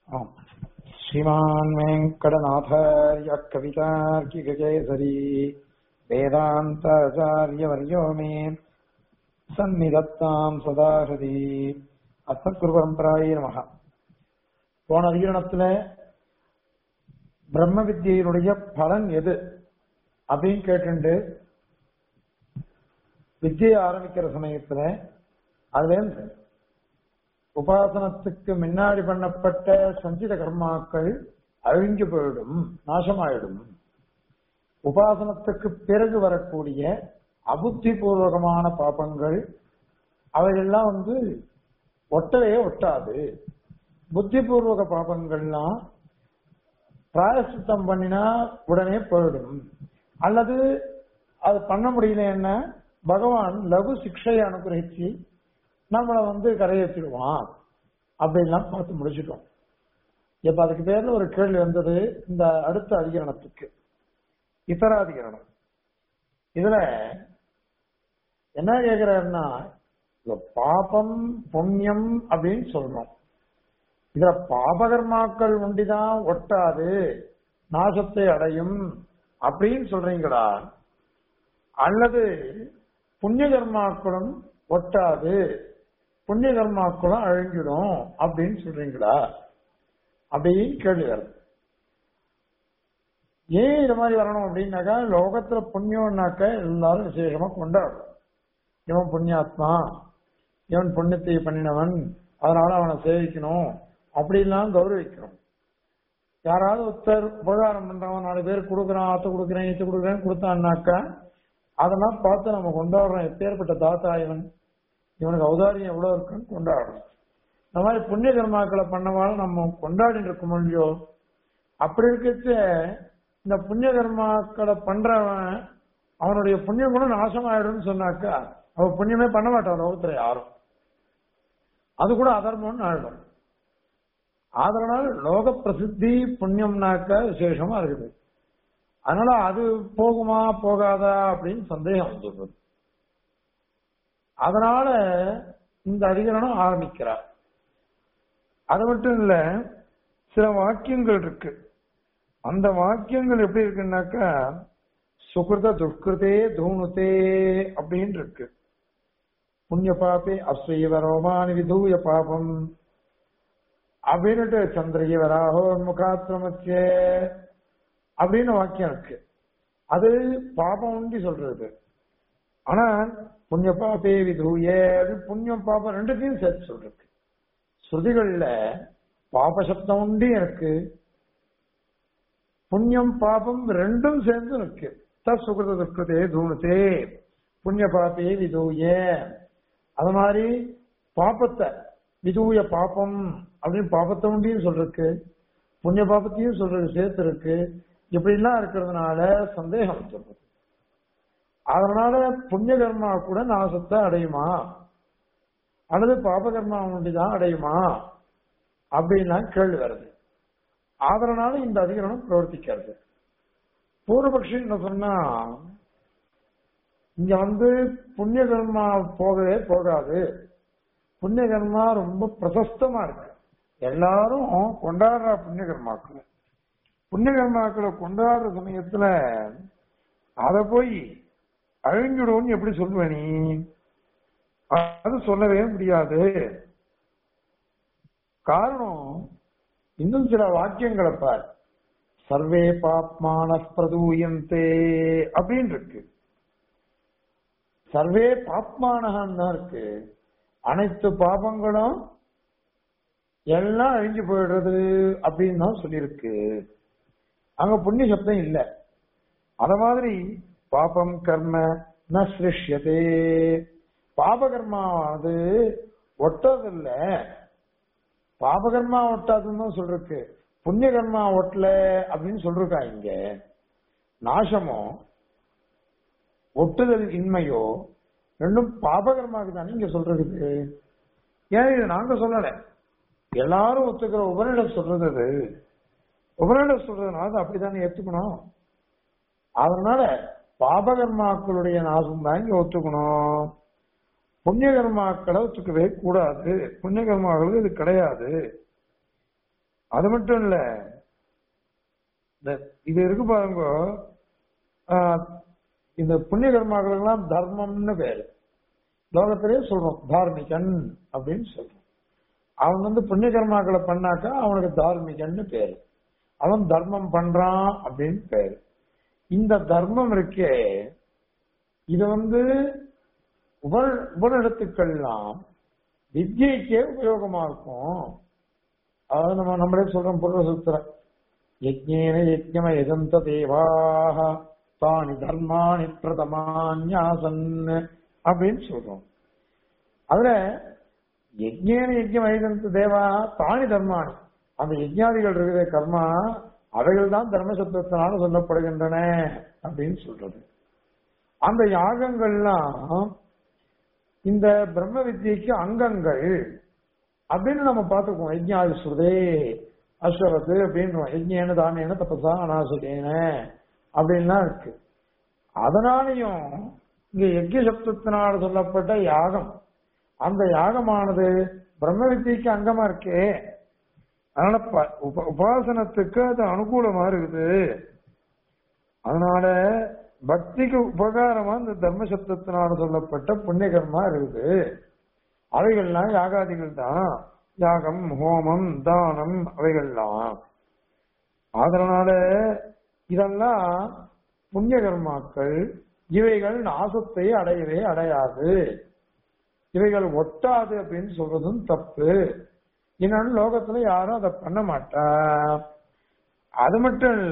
आम् श्रीमान् वेङ्कटनाथार्य कवितार्किककेसरी वेदान्ताचार्यवर्यो मे சந்நிதத்தாம் சதாஹதி அசத்குரு பரம்பராயே நமக போன அதிகரணத்துல பிரம்ம வித்யினுடைய பலன் எது அப்படின்னு கேட்டுண்டு வித்தியை ஆரம்பிக்கிற சமயத்துல அதுல இருந்து உபாசனத்துக்கு முன்னாடி பண்ணப்பட்ட சஞ்சித கர்மாக்கள் அழிஞ்சு போயிடும் நாசமாயிடும் உபாசனத்துக்கு பிறகு வரக்கூடிய அபுத்தி பூர்வகமான பாபங்கள் அவையெல்லாம் வந்து ஒட்டவே ஒட்டாது புத்தி பூர்வக பாபங்கள்லாம் பிராயசித்தம் பண்ணினா உடனே போயிடும் அல்லது அது பண்ண முடியலன்னா பகவான் லகு சிக்ஷையை அனுகிரகிச்சு நம்மளை வந்து கரையேற்றிடுவான் அப்படின்லாம் பார்த்து முடிச்சிட்டோம் இப்ப அதுக்கு பேர்ல ஒரு கேள்வி வந்தது இந்த அடுத்த அதிகரணத்துக்கு இதராதிகரணம் இதுல என்ன கேக்குறாருன்னா இந்த பாபம் புண்ணியம் அப்படின்னு சொல்லணும் இதுல பாபகர்மாக்கள் ஒண்டிதான் ஒட்டாது நாசத்தை அடையும் அப்படின்னு சொல்றீங்களா அல்லது புண்ணிய கர்மாக்களும் ஒட்டாது புண்ணிய கர்மாக்களும் அழிஞ்சிடும் அப்படின்னு சொல்றீங்களா அப்படின்னு கேள்வி வருது ஏன் இது மாதிரி வரணும் அப்படின்னாக்கா லோகத்துல புண்ணியம்னாக்க எல்லாரும் விசேஷமா கொண்டாடும் இவன் புண்ணியாத்மா இவன் புண்ணியத்தை பண்ணினவன் அதனால அவனை சேவிக்கணும் அப்படிலாம் கௌரவிக்கணும் யாராவது ஒருத்தர் உபகாரம் பண்றவன் நாலு பேர் கொடுக்குறான் ஆத்த கொடுக்குறேன் ஈத்த கொடுக்குறேன் கொடுத்தான்னாக்கா அதெல்லாம் பார்த்து நம்ம கொண்டாடுறோம் எப்பேற்பட்ட தாத்தா இவன் இவனுக்கு அவதாரியம் எவ்வளவு இருக்குன்னு கொண்டாடுறோம் இந்த மாதிரி புண்ணிய கர்மாக்களை பண்ணவாலும் நம்ம கொண்டாடிட்டு இருக்க முடியும் அப்படி இருக்கச்ச இந்த புண்ணிய கர்மாக்களை பண்றவன் அவனுடைய புண்ணியம் கூட நாசமாயிடும்னு சொன்னாக்கா அவன் புண்ணியமே பண்ண மாட்டான் லோகத்துல யாரும் அது கூட அதர்மம்னு ஆயிடும் அதனால லோக பிரசித்தி புண்ணியம்னாக்க விசேஷமா இருக்குது அதனால அது போகுமா போகாதா அப்படின்னு சந்தேகம் வந்துடுறது அதனால இந்த அதிகரணம் ஆரம்பிக்கிறார் அது மட்டும் இல்ல சில வாக்கியங்கள் இருக்கு அந்த வாக்கியங்கள் எப்படி இருக்குன்னாக்கா சுகிருத துஷ்கிருதே தூணுதே அப்படின்னு இருக்கு புண்ணிய பாப்பே அஸ்வீவ ரோமானி விதூய பாபம் அப்படின்னுட்டு சந்திரிய வராகோ முகாத்திரமச்சே அப்படின்னு வாக்கியம் இருக்கு அது பாபம் உண்டி சொல்றது ஆனா புண்ணிய பாப்பே விதூய புண்ணியம் பாபம் ரெண்டுத்தையும் சேர்த்து சொல்றது ஸ்ருதிகள்ல பாப சப்தம் உண்டு இருக்கு புண்ணியம் பாபம் ரெண்டும் சேர்ந்து இருக்கு தசுகிருத துஷ்கிருதே தூணுதே புண்ணிய பாப்பே விதூய அது மாதிரி பாப்பத்தை விதூய பாப்பம் அப்படின்னு பாப்பத்தை உண்டியும் சொல்றதுக்கு புண்ணிய பாப்பத்தையும் சொல்றது சேர்த்து இருக்கு இப்படிலாம் இருக்கிறதுனால சந்தேகம் சொல்றது அதனால புண்ணிய கர்மா கூட நாசத்தை அடையுமா அல்லது பாபகர்மா ஒண்டிதான் அடையுமா அப்படின்லாம் கேள்வி வருது அதனால இந்த அதிகரணம் பிரவர்த்திக்கிறது பூர்வபக்ஷி என்ன சொன்னா இங்க வந்து புண்ணிய கர்மா போகவே போகாது புண்ணிய கர்மா ரொம்ப பிரசஸ்தமா இருக்கு எல்லாரும் கொண்டாடுற புண்ணிய கர்மாக்கள் புண்ணிய கர்மாக்களை கொண்டாடுற சமயத்துல அத போய் அழிஞ்சுடும்னு எப்படி சொல்லுவ நீ அது சொல்லவே முடியாது காரணம் இன்னும் சில வாக்கியங்களை பார் சர்வே பாப்மான பிரதூயந்தே அப்படின்னு இருக்கு சர்வே பாப்மானகன்னு இருக்கு அனைத்து பாபங்களும் எல்லாம் அழிஞ்சு போயிடுறது அப்படின்னு தான் சொல்லியிருக்கு அங்க புண்ணிய சப்தம் இல்ல அத மாதிரி பாபம் கர்ம ந சிருஷ்யதே பாபகர்மாவானது ஒட்டதில்ல பாபகர்மா ஒட்டாதுன்னு தான் சொல்றக்கு புண்ணிய கர்மா ஒட்டல அப்படின்னு சொல்றா இங்க நாசமோ ஒட்டுதல் இன்மையோ ரெண்டும் பாபகர்மாக்கு தானே இங்க சொல்றது ஏன் இது நாங்க சொல்லல எல்லாரும் ஒத்துக்கிற உபநிடம் சொல்றது அது உபநிடம் சொல்றதுனால அப்படித்தானே ஏத்துக்கணும் அதனால பாபகர்மாக்களுடைய நாசம் தான் இங்க ஒத்துக்கணும் புண்ணிய கர்மாக்களை ஒத்துக்கவே கூடாது புண்ணிய கர்மாக்களுக்கு இது கிடையாது அது மட்டும் இல்ல இந்த- இது இருக்கு பாருங்க ஆஹ், இந்த புண்ணிய கர்மாக்களுக்கெல்லாம் தர்மம்னு பேரு லோகத்திலேயே சொல்றோம் தார்மிகன் அப்படின்னு சொல்றோம் அவன் வந்து புண்ணிய கர்மாக்களை பண்ணாக்கா அவனுக்கு தார்மிகன்னு பேரு அவன் தர்மம் பண்றான் அப்படின்னு பேரு இந்த தர்மம் இருக்கே இது வந்து உப உபநிடத்துக்கள்லாம் வித்யைக்கே உபயோகமா இருக்கும் அதாவது நம்ம நம்மளே சொல்றோம் பொருள் சுத்திர யஜ்ஞேன யஜ்ஞம எதந்த தேவாக தானி தர்மாணி பிரதமான்யாசன் அப்படின்னு சொல்றோம் அதுல யஜ்ஞேன யஜ்ஞம் ஐதந்த தேவா தானி தர்மாணி அந்த யஜ்ஞாதிகள் இருக்கிற கர்மா அவைகள் தான் தர்மசப்தத்தினால சொல்லப்படுகின்றன அப்படின்னு சொல்றது அந்த யாகங்கள்லாம் இந்த பிரம்ம வித்யைக்கு அங்கங்கள் அப்படின்னு நம்ம பார்த்துக்குவோம் யஜ்ஞாதி சுதே அஸ்வரத்து அப்படின்றோம் யஜ்ஞேன தானேன தபசா அனாசுகேன அப்படின்லாம் இருக்கு அதனாலையும் இங்க யஜ்ய சப்தத்தினால் சொல்லப்பட்ட யாகம் அந்த யாகமானது பிரம்ம வித்தியைக்கு அங்கமா இருக்கே அதனால ப- உப- உபாசனத்துக்கு அது அனுகூலமா இருக்குது அதனால பக்திக்கு உபகாரமா இந்த தர்ம சப்தத்தினால சொல்லப்பட்ட புண்ணிய கர்மா இருக்குது அவைகள்லாம் யாகாதிகள் தான் யாகம் ஹோமம் தானம் அவைகள்லாம் அதனால இதெல்லாம் புண்ணிய கர்மாக்கள் இவைகள் நாசத்தை அடையவே அடையாது இவைகள் ஒட்டாது அப்படின்னு சொல்றதும் தப்பு இன்னொன்னு லோகத்துல யாரும் அதை பண்ண மாட்டா அது மட்டும் இல்ல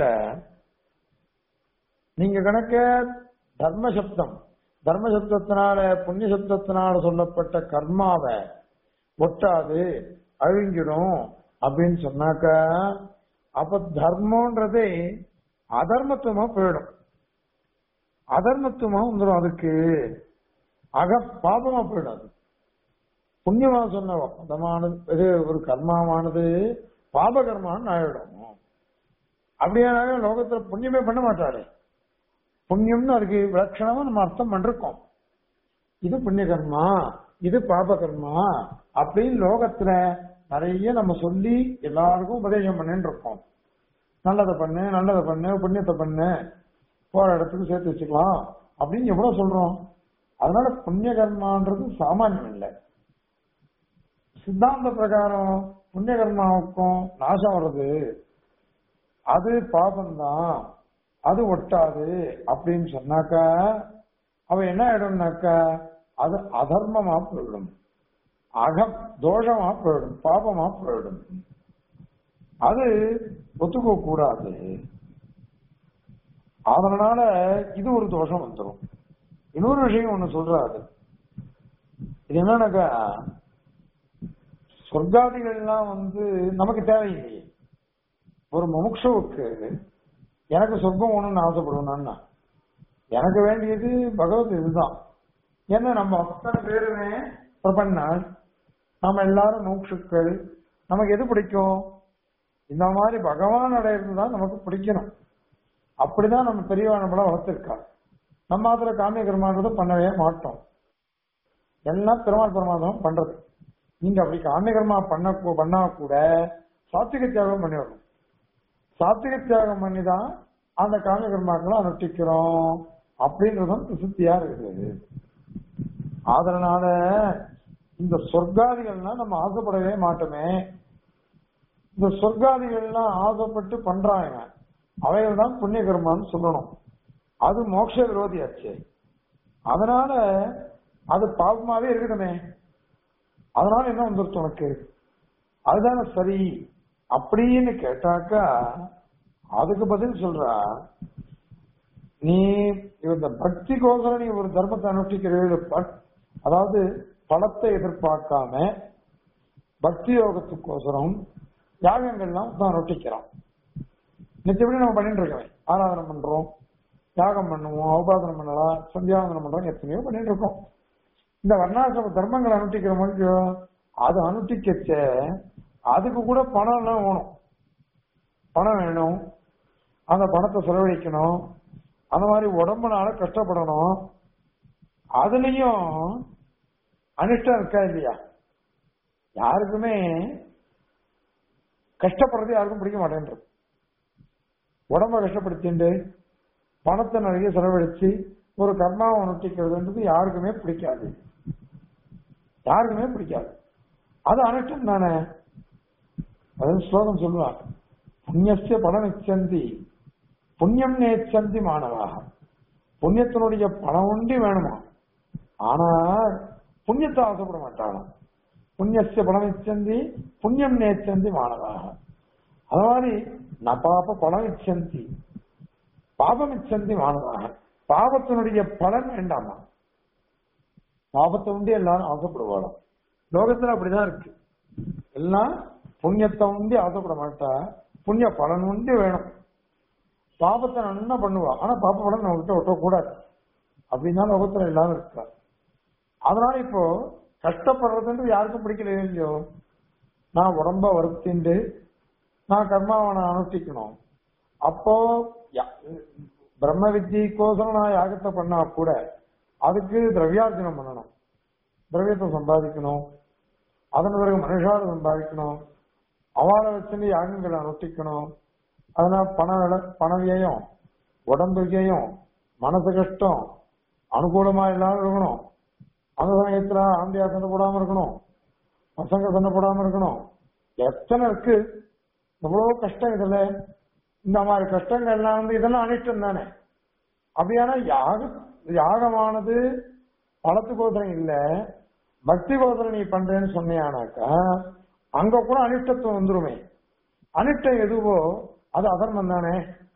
நீங்க கணக்க தர்ம சப்தம் தர்ம சப்தத்தினால புண்ணிய சப்தத்தினால சொல்லப்பட்ட கர்மாவை ஒட்டாது அழிஞ்சிடும் அப்படின்னு சொன்னாக்க அப்ப தர்மம்ன்றதே அதர்மத்துவமா போயிடும் அதர்மத்துவமா வந்துடும் அதுக்கு அக பாபமா போயிடும் அது புண்ணியமா சொன்ன மதமானது இது ஒரு கர்மாவானது பாப கர்மான்னு ஆயிடும் அப்படியானாவே லோகத்துல புண்ணியமே பண்ண மாட்டாளே புண்ணியம்னு அதுக்கு விலட்சணமா நம்ம அர்த்தம் பண்ணிருக்கோம் இது புண்ணிய கர்மா இது பாப கர்மா அப்படின்னு லோகத்துல நிறைய நம்ம சொல்லி எல்லாருக்கும் உபதேசம் பண்ணிட்டு இருக்கோம் நல்லதை பண்ணு நல்லதை பண்ணு புண்ணியத்தை பண்ணு போற இடத்துக்கு சேர்த்து வச்சுக்கலாம் அப்படின்னு எவ்வளவு சொல்றோம் அதனால புண்ணிய கர்மான்றது சாமானியம் இல்லை சித்தாந்த பிரகாரம் புண்ணிய கர்மாவுக்கும் நாசம் வர்றது அது பாபம்தான் அது ஒட்டாது அப்படின்னு சொன்னாக்கா அவ என்ன ஆயிடும்னாக்கா அது அதர்மமா போயிடும் அகம் தோஷமா போயிடும் பாபமா போயிடும் அது ஒத்துக்க கூடாது அதனால இது ஒரு தோஷம் வந்துடும் இன்னொரு விஷயம் ஒண்ணு சொல்றாரு இது என்னன்னாக்கா சொர்க்காதிகள்லாம் வந்து நமக்கு தேவையில்லையே ஒரு முமுட்சுவுக்கு எனக்கு சொர்க்கம் ஒண்ணுன்னு ஆசைப்படுவேன் எனக்கு வேண்டியது பகவத் இதுதான் ஏன்னா நம்ம அத்தனை பேருமே பிரபன்னாள் நம்ம எல்லாரும் மூக்ஷுக்கள் நமக்கு எது பிடிக்கும் இந்த மாதிரி பகவான் அடையிறது தான் நமக்கு பிடிக்கணும் அப்படிதான் நம்ம பெரியவா நம்மள வளர்த்திருக்கா நம்ம அதுல காமிய கர்மான்றதை பண்ணவே மாட்டோம் எல்லாம் பெருமாள் பரமாத்மா பண்றது நீங்க அப்படி காமிய கர்மா பண்ண கூ- பண்ணா கூட சாத்விக தியாகம் பண்ணிடணும் சாத்விக தியாகம் பண்ணி தான் அந்த காமிய கர்மாக்களை அனுஷ்டிக்கிறோம் அப்படின்றதும் பிரசித்தியா இருக்குது அதனால இந்த சொர்க்காதிகள்லாம் நம்ம ஆசைப்படவே மாட்டோமே இந்த சொர்க்காதிகள்லாம் ஆசைப்பட்டு பண்றாங்க அவைகள் தான் புண்ணிய கர்மான்னு சொல்லணும் அது மோட்ச விரோதியாச்சு அதனால அது பாவமாவே இருக்கணுமே அதனால என்ன வந்துருச்சு உனக்கு அதுதானே சரி அப்படின்னு கேட்டாக்கா அதுக்கு பதில் சொல்றா நீ இந்த பக்திக்கோசரம் நீ ஒரு தர்மத்தை அனுஷ்டிக்கிறீர்கள் பட் அதாவது பணத்தை எதிர்பார்க்காம பக்தி யோகத்துக்கோசரம் யாகங்கள்லாம் தான் அனுஷ்டிக்கிறான் நிச்சயப்படி நம்ம பண்ணிட்டு இருக்கோம் ஆராதனை பண்றோம் யாகம் பண்ணுவோம் உபாசனம் பண்ணலாம் சந்தியாவந்தனம் பண்றோம் எத்தனையோ பண்ணிட்டு இருக்கோம் இந்த வர்ணாசிரம தர்மங்களை அனுஷ்டிக்கிற மாதிரி அது அனுஷ்டிக்கச்ச அதுக்கு கூட பணம் எல்லாம் வேணும் பணம் வேணும் அந்த பணத்தை செலவழிக்கணும் அந்த மாதிரி உடம்புனால கஷ்டப்படணும் அதுலயும் அனிஷ்டம் இருக்கா இல்லையா யாருக்குமே கஷ்டப்படுறது யாருக்கும் பிடிக்க மாட்டேன்றது உடம்ப கஷ்டப்படுத்திண்டு பணத்தை நிறைய செலவழிச்சு ஒரு கர்மாவை அனுஷ்டிக்கிறதுன்றது யாருக்குமே பிடிக்காது யாருக்குமே பிடிக்காது அது அனுஷ்டம் தானே அது ஸ்லோகம் சொல்லுவாங்க புண்ணியஸ்ய பலம் இச்சந்தி புண்ணியம் நேச்சந்தி மாணவாக புண்ணியத்தினுடைய பணம் ஒண்டி வேணுமா ஆனா புண்ணியத்தை ஆசைப்பட மாட்டாளாம் புண்ணியஸ்ய பலம் இச்சந்தி புண்ணியம் நேச்சந்தி மாணவாக அது மாதிரி ந பாப பலம் இச்சந்தி பாபம் இச்சந்தி மாணவாக பாபத்தினுடைய பலன் வேண்டாமா பாபத்தை உண்டு எல்லாரும் ஆசைப்படுவாளாம் லோகத்துல அப்படிதான் இருக்கு எல்லாம் புண்ணியத்தை உண்டி ஆசைப்பட மாட்டா புண்ணிய பலன் உண்டு வேணும் பாபத்தை நன்னா பண்ணுவா ஆனா பாப்ப பலன் நம்ம கிட்ட ஒட்டக்கூடாது அப்படின்னா லோகத்துல எல்லாரும் இருக்கா அதனால இப்போ கஷ்டப்படுறதுன்றது யாருக்கும் பிடிக்கலையோ இல்லையோ நான் உடம்ப வருத்திண்டு நான் கர்மாவை நான் அனுஷ்டிக்கணும் அப்போ யா- பிரம்ம வித்தியக்கோசரம் நான் யாகத்தை பண்ணா கூட அதுக்கு திரவியார்ஜனம் பண்ணணும் திரவியத்தை சம்பாதிக்கணும் அதன் பிறகு மனுஷாவை சம்பாதிக்கணும் அவளை வச்சுட்டு யாகங்களை அனுஷ்டிக்கணும் அதனால பண வில- பண வியம் உடம்பு வியம் மனசு கஷ்டம் அனுகூலமா இல்லாம இருக்கணும் அந்த சமயத்துல ஆண்டியா சண்டை போடாம இருக்கணும் பசங்க சண்டை போடாம இருக்கணும் எத்தனை இருக்கு எவ்வளவு கஷ்டம் இதுல இந்த மாதிரி கஷ்டங்கள் எல்லாம் வந்து இதெல்லாம் அனிஷ்டம் தானே அப்படியானா யாக யாகமானது பலத்துக்கோசரம் இல்ல பக்தி கோசரம் நீ பண்றேன்னு சொன்னியானாக்கா அங்க கூட அனிஷ்டத்துவம் வந்துருமே அனிஷ்டம் எதுவோ அது அதர்மம் தானே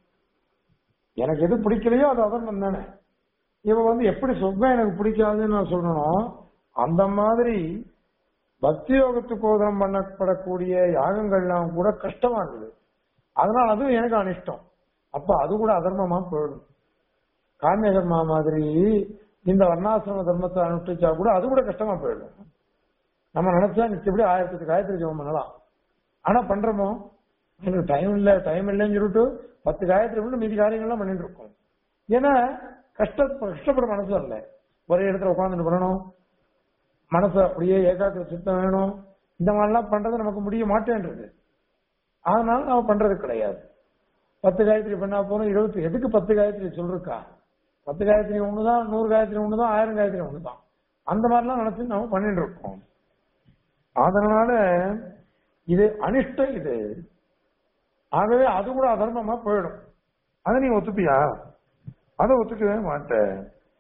எனக்கு எது பிடிக்கலையோ அது அதர்மம் தானே இவன் வந்து எப்படி சொர்க்கம் எனக்கு பிடிக்காதுன்னு நான் சொல்லணும் அந்த மாதிரி பக்தி யோகத்துக்கு உதரம் பண்ணப்படக்கூடிய யாகங்கள்லாம் கூட கஷ்டமா இருக்குது அதனால அதுவும் எனக்கு அனிஷ்டம் அப்ப அது கூட அதர்மமா போயிடும் காமிய கர்மா மாதிரி இந்த வர்ணாசிரம தர்மத்தை அனுஷ்டிச்சா கூட அது கூட கஷ்டமா போயிடும் நம்ம நினைச்சா நிச்சயப்படி ஆயிரத்தி எட்டு காயத்ரி ஜெபம் பண்ணலாம் ஆனா பண்றோமோ எனக்கு டைம் இல்ல டைம் இல்லைன்னு சொல்லிட்டு பத்து காயத்ரி பண்ணி மீதி காரியங்கள்லாம் பண்ணிட்டு இருக்கோம் ஏன்னா கஷ்ட கஷ்டப்பட மனசு இல்ல ஒரே இடத்துல உட்காந்துட்டு பண்ணணும் மனசு அப்படியே ஏகாக்கிர சித்தம் வேணும் இந்த மாதிரிலாம் பண்றது நமக்கு முடிய மாட்டேன்றது அதனால நாம பண்றது கிடையாது பத்து காயத்ரி பண்ணா போறோம் இருபத்தி எதுக்கு பத்து காயத்ரி சொல்றா பத்து காயத்ரி ஒண்ணுதான் நூறு காயத்ரி ஒண்ணுதான் ஆயிரம் காயத்ரி ஒண்ணுதான் அந்த மாதிரிலாம் நினைச்சு நாம பண்ணிட்டு இருக்கோம் அதனால இது அனிஷ்டம் இது ஆகவே அது கூட அதர்மமா போயிடும் அதை நீ ஒத்துப்பியா அதை ஒத்துக்கவே மாட்டேன்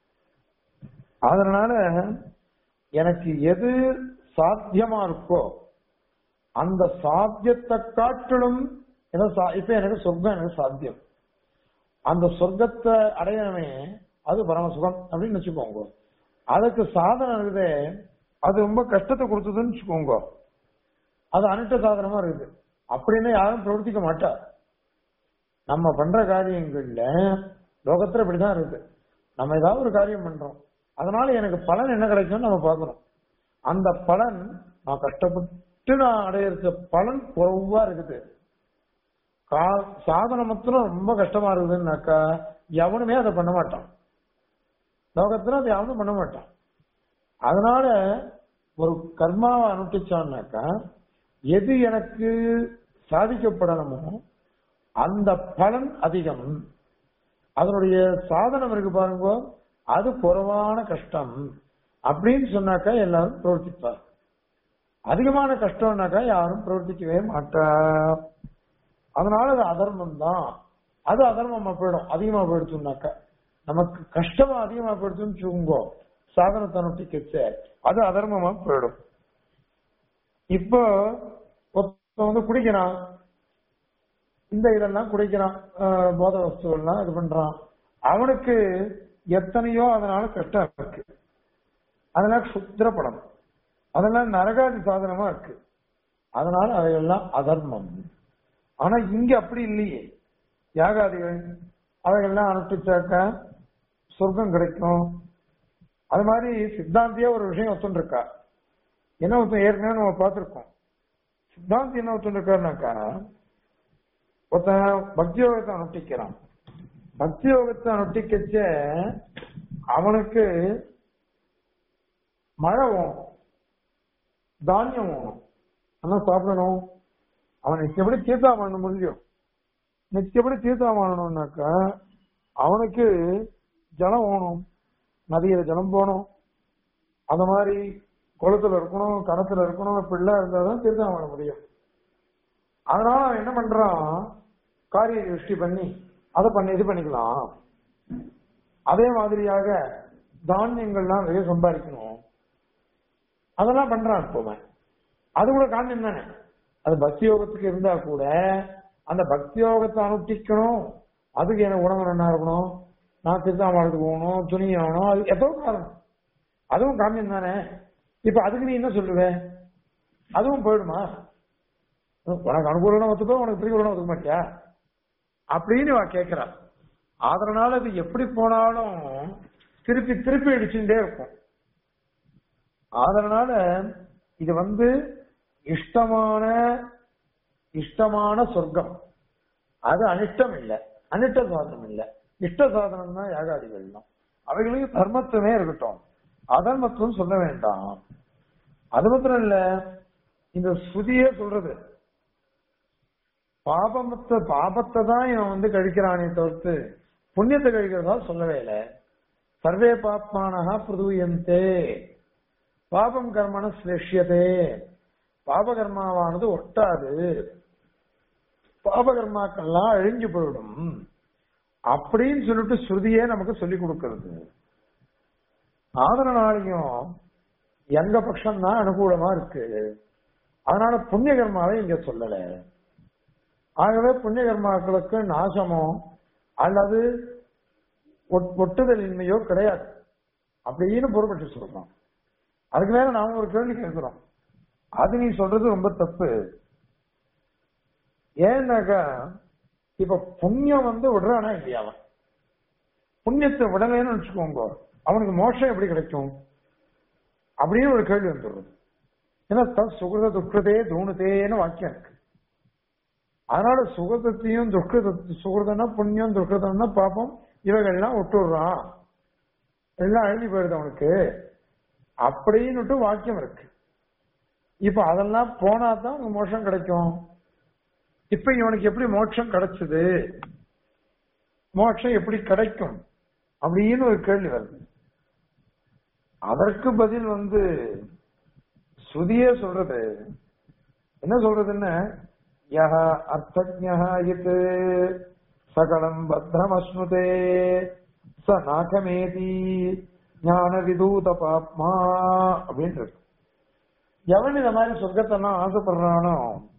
அதனால எனக்கு எது சாத்தியமா இருக்கோ அந்த சாத்தியத்தை காட்டிலும் ஏதோ சா- இப்ப எனக்கு சொர்க்கம் எனக்கு சாத்தியம் அந்த சொர்க்கத்தை அடையணுமே அது பரம சுகம் அப்படின்னு வச்சுக்கோங்க அதுக்கு சாதனம் இருக்குதே அது ரொம்ப கஷ்டத்தை கொடுத்ததுன்னு வச்சுக்கோங்க அது அனிட்ட சாதனமா இருக்குது அப்படின்னு யாரும் பிரவர்த்திக்க மாட்டா நம்ம பண்ற காரியங்கள்ல லோகத்துல இப்படிதான் இருக்கு நம்ம ஏதாவது ஒரு காரியம் பண்றோம் அதனால எனக்கு பலன் என்ன கிடைக்கும்னு நம்ம பார்க்கணும் அந்த பலன் நான் கஷ்டப்பட்டு நான் அடையிற பலன் குறைவா இருக்குது கா- சாதனை மாத்திரம் ரொம்ப கஷ்டமா இருக்குதுன்னாக்கா எவனுமே அதை பண்ண மாட்டான் லோகத்துல அதை எவனும் பண்ண மாட்டான் அதனால ஒரு கர்மாவை அனுஷ்டிச்சான்னாக்கா எது எனக்கு சாதிக்கப்படணுமோ அந்த பலன் அதிகம் அதனுடைய சாதனம் இருக்கு பாருங்க அது குறைவான கஷ்டம் அப்படின்னு சொன்னாக்கா எல்லாரும் பிரவர்த்திப்பார் அதிகமான கஷ்டம்னாக்கா யாரும் பிரவர்த்திக்கவே மாட்டா அதனால அது அதர்மம் தான் அது அதர்மமா போயிடும் அதிகமா போயிடுச்சுனாக்கா நமக்கு கஷ்டமா அதிகமா போயிடுச்சுன்னு வச்சுக்கோங்க சாதனத்தை நொட்டிக்கச்ச அது அதர்மமா போயிடும் இப்போ ஒருத்தன் வந்து குடிக்கிறான் இந்த இதெல்லாம் குடிக்கிறான் ஆஹ் போத வஸ்துவெல்லாம் இது பண்றான் அவனுக்கு எத்தனையோ அதனால கஷ்டம் இருக்கு அதெல்லாம் சுத்திரப்படம் அதெல்லாம் நரகாதி சாதனமா இருக்கு அதனால அவையெல்லாம் அதர்மம் ஆனா இங்க அப்படி இல்லையே யாகாதிகள் அவைகள்லாம் அனுஷ்டிச்சாக்க சொர்க்கம் கிடைக்கும் அது மாதிரி சித்தாந்தியா ஒரு விஷயம் ஒத்துருக்கா என்ன ஒருத்தன் ஏற்கனவே நம்ம பார்த்திருக்கோம் சித்தாந்தி என்ன ஒத்துருக்காருனாக்கா ஒருத்தன் பக்தி யோகத்தை அனுஷ்டிக்கிறான் பக்தி யோகத்தை அனுஷ்டிக்கச்ச அவனுக்கு மழை வேணும் தானியம் வேணும் ஆனா சாப்பிடணும் அவன் நிச்சயப்படி தீர்த்தம் பண்ண முடியும் நிச்சயப்படி தீர்த்தம் பண்ணணும்னாக்கா அவனுக்கு ஜலம் வேணும் நதியில ஜலம் போகணும் அந்த மாதிரி குளத்துல இருக்கணும் கணத்துல இருக்கணும் இப்படிலாம் இருந்தாதான் தீர்த்தம் பண்ண முடியும் அதனால அவன் என்ன பண்றான் காரிய திருஷ்டி பண்ணி அதை பண்ணி இது பண்ணிக்கலாம் அதே மாதிரியாக தானியங்கள்லாம் நிறைய சம்பாதிக்கணும் அதெல்லாம் பண்றான் இப்போவன் அது கூட காரணம் தானே அது பக்தி யோகத்துக்கு இருந்தா கூட அந்த பக்தி யோகத்தை அனுஷ்டிக்கணும் அதுக்கு எனக்கு உணவு என்ன இருக்கணும் நான் திருத்தாமலத்துக்கு போகணும் துணி ஆகணும் அது எதோ காரணம் அதுவும் காமியம் தானே இப்ப அதுக்கு நீ என்ன சொல்லுவ அதுவும் போயிடுமா உனக்கு அனுகூலம் ஒத்துப்போ உனக்கு பிரிகுலம் ஒத்துக்க மாட்டியா அப்படின்னு அவ கேட்கிறா அதனால அது எப்படி போனாலும் திருப்பி திருப்பி அடிச்சுட்டே இருக்கும் அதனால இது வந்து இஷ்டமான இஷ்டமான சொர்க்கம் அது அனிஷ்டம் இல்ல அனிஷ்ட சாதனம் இல்ல இஷ்ட சாதனம் தான் யாகாதிகள் தான் அவைகளுக்கு தர்மத்துவமே இருக்கட்டும் அதர்மத்துவம் சொல்ல வேண்டாம் அது மாத்திரம் இல்ல இந்த ஸ்ருதியே சொல்றது பாபமத்த பாபத்தை தான் இவன் வந்து கழிக்கிறானே தவிர்த்து புண்ணியத்தை கழிக்கிறதா சொல்லவே இல்லை சர்வே பாப்மானஹா பிரதூயந்தே பாபம் கர்மன சிரேஷ்யதே பாபகர்மாவானது ஒட்டாது பாபகர்மாக்கள்லாம் அழிஞ்சு போயிடும் அப்படின்னு சொல்லிட்டு ஸ்ருதியே நமக்கு சொல்லி கொடுக்கிறது ஆதரனாலையும் எங்க பட்சம் தான் அனுகூலமா இருக்கு அதனால புண்ணிய கர்மாவை இங்க சொல்லல ஆகவே புண்ணிய கர்மாக்களுக்கு நாசமோ அல்லது ஒட்- ஒட்டுதலின்மையோ கிடையாது அப்படின்னு பொறுப்பட்டு சொல்றோம் அதுக்கு மேல நாம ஒரு கேள்வி கேட்கிறோம் அது நீ சொல்றது ரொம்ப தப்பு ஏன்னாக்கா இப்ப புண்ணியம் வந்து விடுறானா இல்லையா அவன் புண்ணியத்தை விடலைன்னு வச்சுக்கோங்க அவனுக்கு மோட்சம் எப்படி கிடைக்கும் அப்படின்னு ஒரு கேள்வி வந்துடுறது ஏன்னா தத் சுகிருத துக்கதே தூணுதேன்னு வாக்கியம் இருக்கு அதனால சுகதத்தையும் துக்கத சுகிருதம்னா புண்ணியம் துக்கதம்னா பாப்போம் இவைகள்லாம் விட்டுடுறான் எல்லாம் எழுதி போயிடுது அவனுக்கு அப்படின்னுட்டு வாக்கியம் இருக்கு இப்ப அதெல்லாம் போனா தான் உனக்கு மோட்சம் கிடைக்கும் இப்ப இவனுக்கு எப்படி மோட்சம் கிடைச்சது மோட்சம் எப்படி கிடைக்கும் அப்படின்னு ஒரு கேள்வி வருது அதற்கு பதில் வந்து சுதியே சொல்றது என்ன சொல்றதுன்னு யஹ அர்த்தஜ்ஞா இது சகலம் பத்ரமஸ்னுதே ச நாகமேதி ஞான விதூத பாப்மா அப்படின்னு இருக்கு எவன் இந்த மாதிரி சொர்க்கத்தெல்லாம் ஆசைப்படுறானோ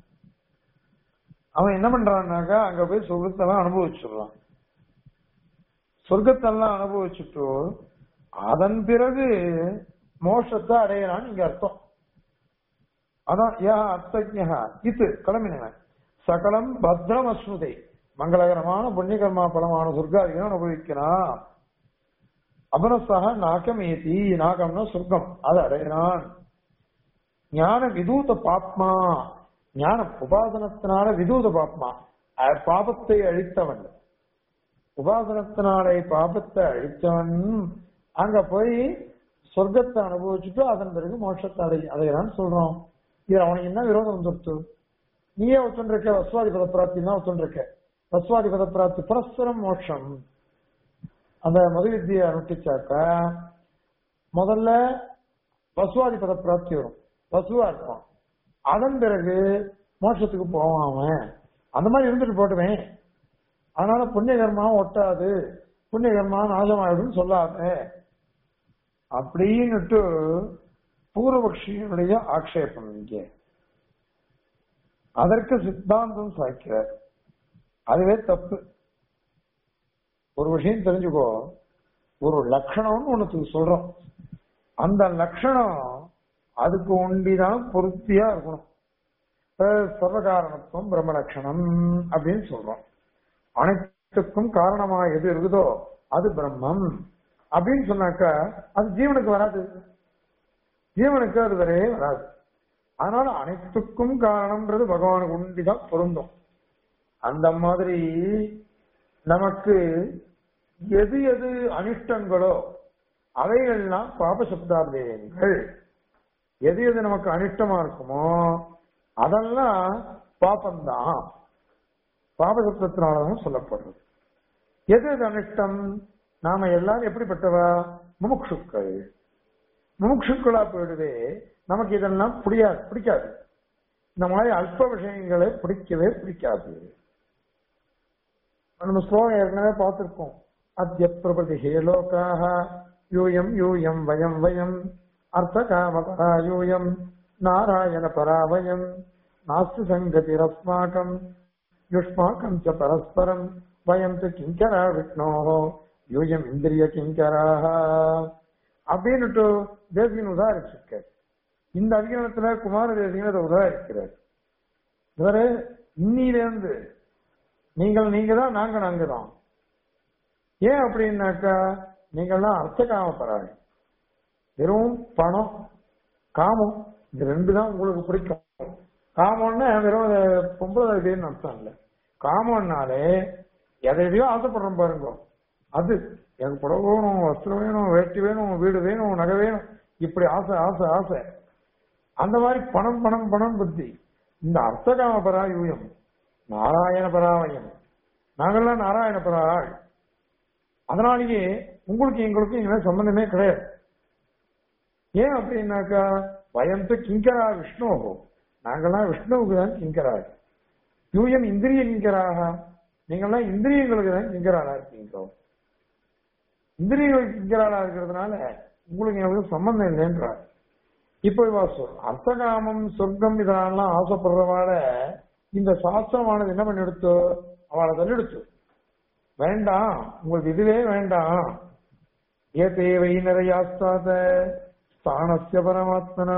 அவன் என்ன பண்றான்னாக்கா அங்க போய் சொர்க்கத்தெல்லாம் அனுபவிச்சுடுறான் சொர்க்கத்தெல்லாம் அனுபவிச்சுட்டு அதன் பிறகு மோட்சத்தை அடையறான்னு இங்க அர்த்தம் அதான் யா அர்த்தஜா இது கிளம்பினவன் சகலம் பத்ரம் அஸ்னுதை மங்களகரமான புண்ணியகர்மா பலமான சொர்க்காதிகளை அனுபவிக்கிறான் அப்புறம் சக நாகமேதி நாகம்னா சொர்க்கம் அதை அடையிறான் ஞான விதூத பாப்மா ஞான உபாசனத்தினால விதூத பாப்மா அஹ் பாபத்தை அழித்தவன் உபாசனத்தினாலே பாபத்தை அழித்தவன் அங்க போய் சொர்க்கத்தை அனுபவிச்சுட்டு அதன் பிறகு மோட்சத்தை அடை அடைகிறான்னு சொல்றோம் இது அவனுக்கு என்ன விரோதம் வந்துருச்சு நீயே ஒத்துண்டிருக்க வஸ்வாதி பத பிராப்தி தான் ஒத்துண்டிருக்க வஸ்வாதி பத பிராப்தி பரஸ்பரம் மோட்சம் அந்த மது வித்தியை அனுஷ்டிச்சாக்க முதல்ல வசுவாதி பத பிராப்தி வரும் வசுவா இருப்பான் அதன் பிறகு மோட்சத்துக்கு போவான் அவன் அந்த மாதிரி இருந்துட்டு போட்டுவேன் அதனால புண்ணிய கர்மாவும் ஒட்டாது புண்ணிய கர்மா நாசமாயிடும் சொல்லாத அப்படின்னுட்டு பூர்வபக்ஷியினுடைய ஆக்ஷேபம் இங்கே அதற்கு சித்தாந்தம் சாய்க்கிறார் அதுவே தப்பு ஒரு விஷயம் தெரிஞ்சுக்கோ ஒரு லட்சணம்னு ஒண்ணு சொல்றோம் அந்த லட்சணம் அதுக்கு ஒண்டிதான் பொருத்தியா இருக்கணும் இப்ப சர்வகாரணத்துவம் பிரம்ம லட்சணம் அப்படின்னு சொல்றோம் அனைத்துக்கும் காரணமா எது இருக்குதோ அது பிரம்மம் அப்படின்னு சொன்னாக்கா அது ஜீவனுக்கு வராது ஜீவனுக்கு அது வரவே வராது அதனால அனைத்துக்கும் காரணம்ன்றது பகவானுக்கு உண்டிதான் பொருந்தும் அந்த மாதிரி நமக்கு எது எது அனிஷ்டங்களோ அவைகள்லாம் பாப சப்தார்த்தங்கள் எது எது நமக்கு அனிஷ்டமா இருக்குமோ அதெல்லாம் பாபம்தான் பாபசப்தத்தினாலதான் சொல்லப்படுறது எது எது அனிஷ்டம் நாம எல்லாரும் எப்படிப்பட்டவா முமுட்சுக்கள் முமுட்சுக்களா போயிடுவே நமக்கு இதெல்லாம் புரியாது பிடிக்காது இந்த மாதிரி அல்ப விஷயங்களை பிடிக்கவே பிடிக்காது நம்ம ஸ்லோகம் ஏற்கனவே பார்த்திருக்கோம் அத்திய பிரபதி ஹேலோகாக யூயம் யூயம் வயம் வயம் அர்த்த காமகா யூயம் நாராயண பராவயம் நாஸ்தி சங்கதிரஸ்மாகம் யுஷ்மாக்கம் ச பரஸ்பரம் வயம் து கிங்கரா விஷ்ணோஹோ யூயம் இந்திரிய கிங்கராக அப்படின்னுட்டு தேசிகன் உதாரிச்சிருக்கார் இந்த அதிகாரத்துல குமார தேசிகன் அதை உதாரிக்கிறார் இவரு இன்னிலிருந்து நீங்கள் நீங்க தான் நாங்க நாங்க தான் ஏன் அப்படின்னாக்கா நீங்கள்லாம் அர்த்த காமப்பராங்க வெறும் பணம் காமம் இது ரெண்டு தான் உங்களுக்கு பிடிக்கும் காமம்னா வெறும் பொம்பளை அப்படின்னு அர்த்தம் இல்லை காமம்னாலே எதை எதையோ ஆசைப்படுறோம் பாருங்க அது எனக்கு புடவை வேணும் வஸ்திரம் வேணும் வேட்டி வேணும் வீடு வேணும் நகை வேணும் இப்படி ஆசை ஆசை ஆசை அந்த மாதிரி பணம் பணம் பணம் புத்தி இந்த அர்த்தகாம பராயூயம் நாராயண பராவயம் நாங்கள்லாம் நாராயண பராள் அதனாலேயே உங்களுக்கு எங்களுக்கும் இனிமே சம்பந்தமே கிடையாது ஏன் அப்படின்னாக்கா பயந்து கிங்கரா விஷ்ணுவோ நாங்கெல்லாம் விஷ்ணுவுக்கு தான் கிங்கரா யூயம் இந்திரிய கிங்கராக நீங்கள்லாம் இந்திரியங்களுக்கு தான் கிங்கராளா இருக்கீங்க இந்திரியங்களுக்கு கிங்கராளா இருக்கிறதுனால உங்களுக்கு எங்களுக்கு சம்பந்தம் இல்லைன்றார் இப்போ இவா சொல் அர்த்தகாமம் சொர்க்கம் இதெல்லாம் ஆசைப்படுறவாட இந்த சாஸ்திரமானது என்ன பண்ணி எடுத்தோ அவளை தள்ளிடுத்து வேண்டாம் உங்களுக்கு இதுவே வேண்டாம் ஏ தேவை நிறையாஸ்தாத ஸ்தானசிய பரமாத்மன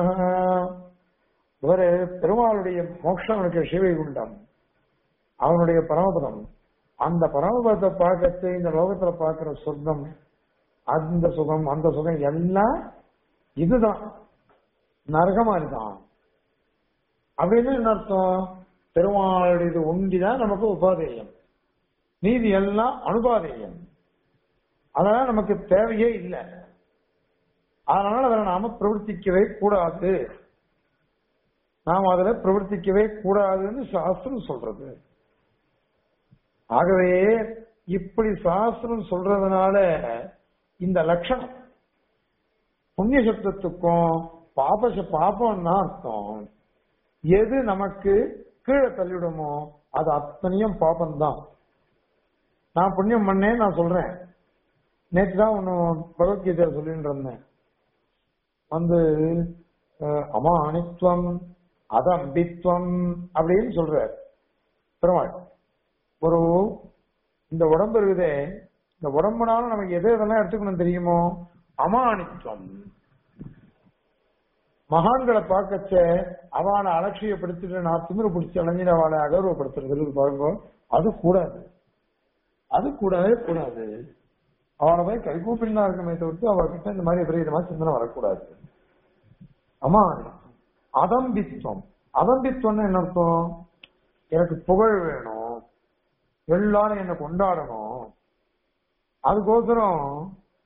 இவரு பெருமாளுடைய மோட்சம் அவனுக்கு சிவைகுண்டம் அவனுடைய பரமபதம் அந்த பரமபதத்தை பார்க்கறது இந்த லோகத்துல பார்க்கிற சொர்க்கம் அந்த சுகம் அந்த சுகம் எல்லாம் இதுதான் நரகமா இருக்கான் அப்படின்னு என்ன அர்த்தம் பெருமாளுடைய இது ஒண்டிதான் நமக்கு உபாதேயம் நீதி எல்லாம் அனுபாதேயம் அதனால நமக்கு தேவையே இல்லை அதனால அதில் நாம பிரவர்த்திக்கவே கூடாது நாம் அதுல பிரவர்த்திக்கவே கூடாதுன்னு சாஸ்திரம் சொல்றது ஆகவே இப்படி சாஸ்திரம் சொல்றதுனால இந்த லட்சணம் புண்ணிய சப்தத்துக்கும் பாப பாபம்னா அர்த்தம் எது நமக்கு கீழே தள்ளிவிடுமோ அது அத்தனையும் பாபம்தான் நான் புண்ணியம் பண்ணேன் நான் சொல்றேன் நேற்று தான் ஒன்று பகவத்கீதையில சொல்லிட்டு இருந்தேன் வந்து அமானித்வம் அதம்பித்வம் அப்படின்னு சொல்றார் பெருமாள் ஒரு இந்த உடம்பு இருக்குதே இந்த உடம்புனால நமக்கு எது எதெல்லாம் எடுத்துக்கணும் தெரியுமோ அமானித்வம் மகான்களை பார்க்கச்ச அவனை அலட்சியப்படுத்திட்டு நான் திமிரு பிடிச்சி அலைஞ்சிட அவளை அகௌரவப்படுத்துறது பாருங்க அது கூடாது அது கூடவே கூடாது அவனை போய் கைகூப்பினா இருக்கமே தவிர்த்து அவர்கிட்ட இந்த மாதிரி விபரீதமா சிந்தனை வரக்கூடாது ஆமா அதம்பித்வம் அதம்பித்வம்னு என்ன அர்த்தம் எனக்கு புகழ் வேணும் எல்லாரும் என்னை கொண்டாடணும் அதுக்கோசரம்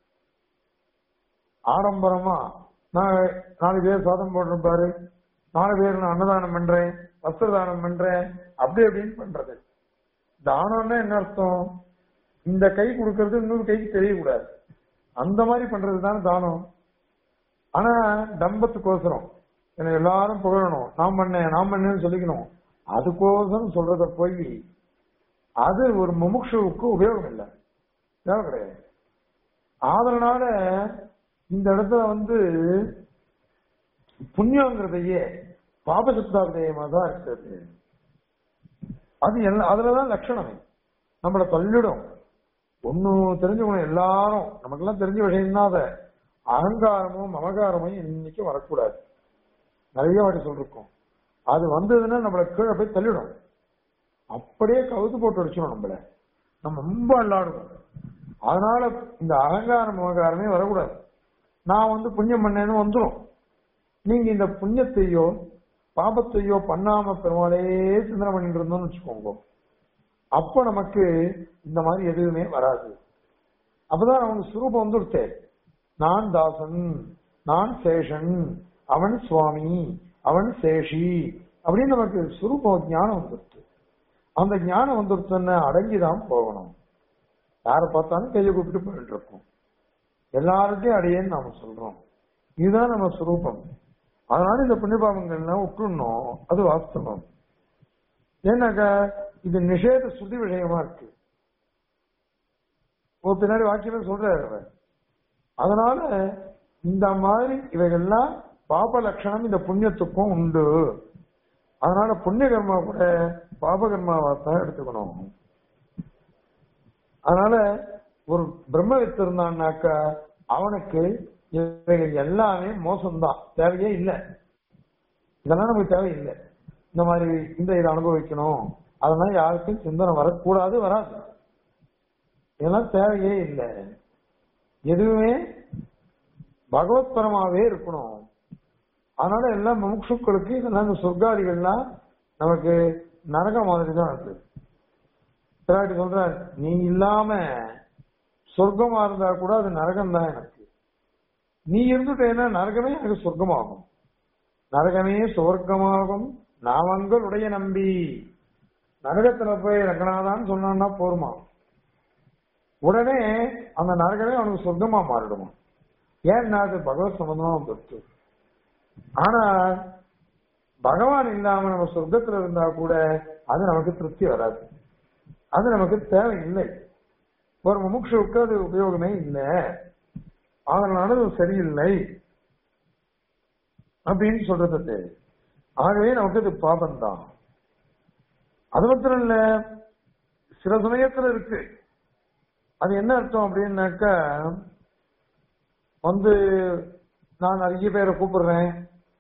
ஆடம்பரமா நான் நாலு பேர் சாதம் போடுறேன் பாரு நாலு பேர் நான் அன்னதானம் பண்றேன் வஸ்திர தானம் பண்றேன் அப்படி அப்படின்னு பண்றது தானம்னா என்ன அர்த்தம் இந்த கை கொடுக்கறது இன்னொரு கைக்கு தெரியக்கூடாது அந்த மாதிரி பண்றது தானே தானம் ஆனா டம்பத்துக்கோசரம் எனக்கு எல்லாரும் புகழணும் நான் பண்ணேன் நான் பண்ணேன்னு சொல்லிக்கணும் அதுக்கோசரம் சொல்றத போய் அது ஒரு முமுட்சுவுக்கு உபயோகம் இல்லை தேவை கிடையாது அதனால இந்த இடத்துல வந்து புண்ணியங்கிறதையே பாபசப்தாபிதயமா தான் இருக்கிறது அது எல்லாம் அதுலதான் லட்சணம் நம்மளை தள்ளிடும் ஒன்னும் தெரிஞ்சுக்கணும் எல்லாரும் நமக்கெல்லாம் தெரிஞ்ச விஷயம் தான் அதை அகங்காரமும் மமகாரமும் இன்னைக்கு வரக்கூடாது நிறைய வாட்டி சொல்லிருக்கோம் அது வந்ததுன்னா நம்மளை கீழே போய் தள்ளிடும் அப்படியே கவுத்து போட்டு அடிச்சிடும் நம்மள நம்ம ரொம்ப அல்லாடுவோம் அதனால இந்த அகங்காரம் மமகாரமே வரக்கூடாது நான் வந்து புண்ணியம் பண்ணேன்னு வந்துடும் நீங்க இந்த புண்ணியத்தையோ பாபத்தையோ பண்ணாம பெருமாளே சிந்தனை பண்ணிட்டு இருந்தோம்னு வச்சுக்கோங்க அப்ப நமக்கு இந்த மாதிரி எதுவுமே வராது அப்பதான் நமக்கு சுரூபம் வந்துடுத்தே நான் தாசன் நான் சேஷன் அவன் சுவாமி அவன் சேஷி அப்படின்னு நமக்கு சுரூபம் ஞானம் வந்துடுச்சு அந்த ஞானம் வந்துடுச்சுன்னா அந்த ஞானம் வந்துடுச்சுன்னா அடங்கிதான் போகணும் யாரை பார்த்தாலும் கையை கூப்பிட்டு போயிட்டு இருக்கோம் எல்லாருக்கும் அடையேன்னு நாம சொல்றோம் இதுதான் நம்ம சுரூபம் அதனால இந்த புண்ணியபாவங்கள்லாம் விட்டுணும் அது வாஸ்தவம் ஏன்னாக்கா இது நிஷேத ஸ்ருதி விஷயமா இருக்கு ஒரு பின்னாடி வாக்கியமே சொல்றாரு அவர் அதனால இந்த மாதிரி இவைகள்லாம் பாப லட்சணம் இந்த புண்ணியத்துக்கும் உண்டு அதனால புண்ணிய கர்மா கூட பாப கர்மாவா தான் எடுத்துக்கணும் அதனால ஒரு பிரம்மவித்து இருந்தான்னாக்கா அவனுக்கு இவைகள் எல்லாமே மோசம்தான் தேவையே இல்லை இதெல்லாம் நமக்கு தேவையில்லை இந்த மாதிரி இந்த இதை அனுபவிக்கணும் அதெல்லாம் யாருக்கும் சிந்தனை வரக்கூடாது வராது இதெல்லாம் தேவையே இல்லை எதுவுமே பகவத்பரமாவே இருக்கணும் அதனால எல்லா முமுட்சுக்களுக்கு இதெல்லாம் இந்த சொர்க்காதிகள்லாம் நமக்கு நரக மாதிரி தான் இருக்கு பிராட்டி சொல்ற நீ இல்லாம சொர்க்கமா இருந்தா கூட அது நரகம் தான் எனக்கு நீ இருந்துட்டேன்னா நரகமே எனக்கு சொர்க்கமாகும் நரகமே சொர்க்கமாகும் நாவங்களுடைய நம்பி நரகத்துல போய் ரங்கநாதான்னு சொன்னான்னா போருமா உடனே அந்த நரகமே அவனுக்கு சொர்க்கமா மாறிடுமா ஏன்னா அது பகவத் சம்பந்தமா பெற்று ஆனா பகவான் இல்லாம நம்ம சொர்க்கத்துல இருந்தா கூட அது நமக்கு திருப்தி வராது அது நமக்கு தேவையில்லை ஒரு முமுட்சுவுக்கு அது உபயோகமே இல்லை அதனால அது சரியில்லை அப்படின்னு சொல்றது ஆகவே நமக்கு இது பாபம் தான் அது மாத்திரம் இல்ல சில சமயத்துல இருக்கு அது என்ன அர்த்தம் அப்படின்னாக்கா வந்து நான் நிறைய பேரை கூப்பிடுறேன்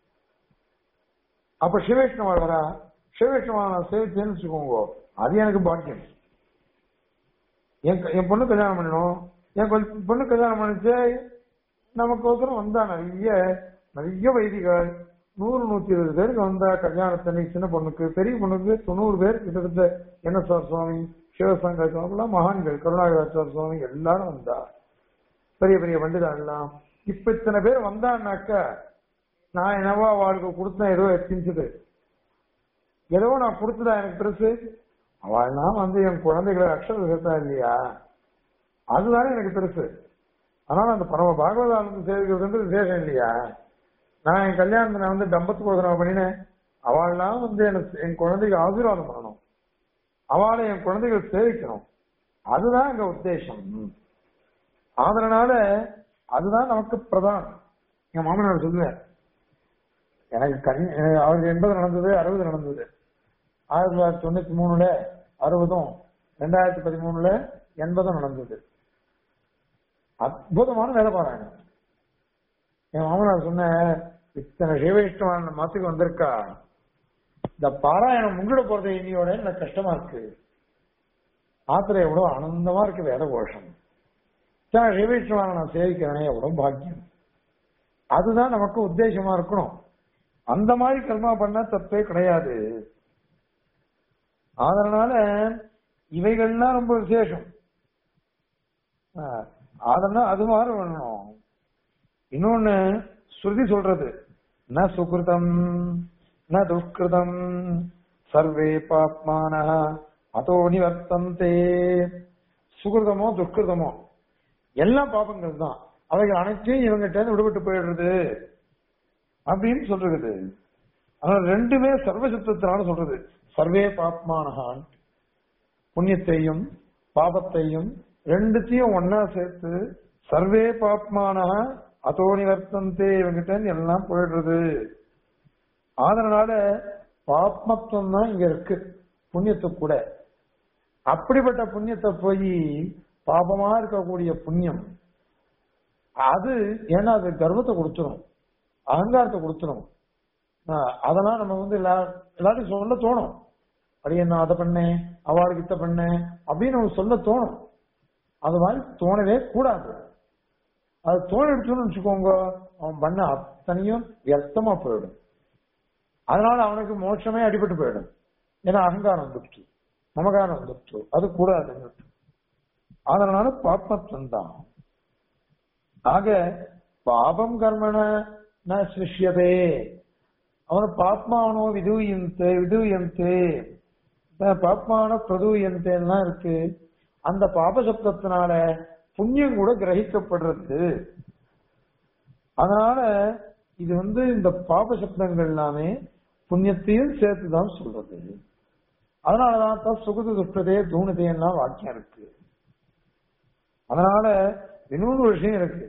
அப்ப சிவவைஷ்ணவாள் வரா சிவவைஷ்ணவா நான் சேவிச்சேன்னு வச்சுக்கோங்க அது எனக்கு பாக்கியம் என் க- என் பொண்ணு கல்யாணம் பண்ணணும் என் கொல்- பொண்ணு கல்யாணம் பண்ணிச்சு நமக்கு ஒருத்தரம் வந்தா நிறைய நிறைய வைதிகள் நூறு நூத்தி இருபது பேருக்கு வந்தா கல்யாணத்தன்னைக்கு சின்ன பொண்ணுக்கு பெரிய பொண்ணுக்கு தொண்ணூறு பேர் கிட்டத்தட்ட என்ன சார் சுவாமி சிவசங்கர் சுவாமிலாம் மகான்கள் கருணாகராச்சார சுவாமி எல்லாரும் வந்தா பெரிய பெரிய பண்டிதர் எல்லாம் இப்ப இத்தனை பேர் வந்தான்னாக்கா நான் என்னவோ அவளுக்கு கொடுத்தேன் ஏதோ எத்திஞ்சது ஏதோ நான் கொடுத்ததா எனக்கு பெருசு அவள்லாம் வந்து என் குழந்தைகளை அக்ஷரம் சேர்த்தா இல்லையா அதுதானே எனக்கு பெருசு அதனால அந்த பரம பாகவதானந்த சேவிக்கிறது வந்து விசேஷம் இல்லையா நான் என் கல்யாணத்தை நான் வந்து தம்பத்து கொடுக்குறேன் பண்ணினேன் அவள்லாம் வந்து எனக்கு என் குழந்தைக்கு ஆசீர்வாதம் பண்ணணும் அவளை என் குழந்தைகள் சேவிக்கணும் அதுதான் எங்க உத்தேசம் அதனால அதுதான் நமக்கு பிரதானம் என் மாமனார் சொல்லுவேன் எனக்கு கண் அஹ் அவருக்கு எண்பது நடந்தது அறுபது நடந்தது ஆயிரத்தி தொள்ளாயிரத்தி தொண்ணூத்தி மூணுல அறுபதும் ரெண்டாயிரத்தி பதிமூணுல எண்பதும் நடந்தது அற்புதமான வேலை பாருங்க என் மாமனார் சொன்ன இத்தனை சிவவிஷ்ணவான மாத்துக்கு வந்திருக்கா இந்த பாராயணம் முங்கிட போறது இன்னையோட எனக்கு கஷ்டமா இருக்கு ஆத்திர எவ்வளவு ஆனந்தமா இருக்கு வேத கோஷம் இத்தனை சிவவிஷ்ணவான நான் சேவிக்கிறேனே எவ்வளவு பாக்கியம் அதுதான் நமக்கு உத்தேசமா இருக்கணும் அந்த மாதிரி கர்மா பண்ண தப்பே கிடையாது அதனால இவைகள்லாம் ரொம்ப விசேஷம் ஆஹ், அதெல்லாம் அது மாதிரி பண்ணணும் இன்னொன்னு ஸ்ருதி சொல்றது ந சுகிருதம் ந துஷ்கிருதம் சர்வே பாப்மான அதோ நிவர்த்தந்தே சுகிருதமோ துஷ்கிருதமோ எல்லாம் பாபங்கள் தான் அவைகள் அனைத்தையும் இவங்கிட்ட இருந்து விடுபட்டு போயிடுறது அப்படின்னு சொல்றது ஆனா ரெண்டுமே சர்வசத்துவத்தினால சொல்றது சர்வே பாப்மானகான் புண்ணியத்தையும் பாபத்தையும் ரெண்டுத்தையும் ஒன்னா சேர்த்து சர்வே பாப்மானக அதோ நிவர்த்தந்தே இவங்கிட்ட இருந்து எல்லாம் போயிடுறது அதனால பாப்மத்துவம் தான் இங்க இருக்கு புண்ணியத்துக்கு கூட அப்படிப்பட்ட புண்ணியத்தை போய் பாபமா இருக்கக்கூடிய புண்ணியம் அது ஏன்னா அது கர்வத்தை கொடுத்துரும் அகங்காரத்தை கொடுத்துரும் ஆஹ் அதெல்லாம் நம்ம வந்து எல்லா எல்லாத்தையும் சொல்ல தோணும் அடி நான் அதை பண்ணேன் அவளுக்கு இத்த பண்ணேன் அப்படின்னு நமக்கு சொல்ல தோணும் அது மாதிரி தோணவே கூடாது அது தோணிடுச்சுன்னு வச்சுக்கோங்க அவன் பண்ண அத்தனையும் வியர்த்தமா போயிடும் அதனால அவனுக்கு மோட்சமே அடிபட்டு போயிடும் ஏன்னா அகங்காரம் வந்துடுச்சு மமகாரம் வந்துடுச்சு அது கூடாது அதனால பாப்மத்வம் தான் ஆக பாபம் கர்மண ந சிஷ்யதே அவன் பாப்மாவனோ விதூயந்தே விதூயந்தே பாப்மான பிரதூயந்தேன்னா இருக்கு அந்த பாபசப்தத்தினால புண்ணியம் கூட கிரகிக்கப்படுறது அதனால இது வந்து இந்த பாப சப்தங்கள் எல்லாமே புண்ணியத்தையும் சேர்த்து தான் சொல்றது அதனாலதான் தான் சுகுது துஷ்டதே தூணதேன்னா வாக்கியம் இருக்கு அதனால இன்னொரு விஷயம் இருக்கு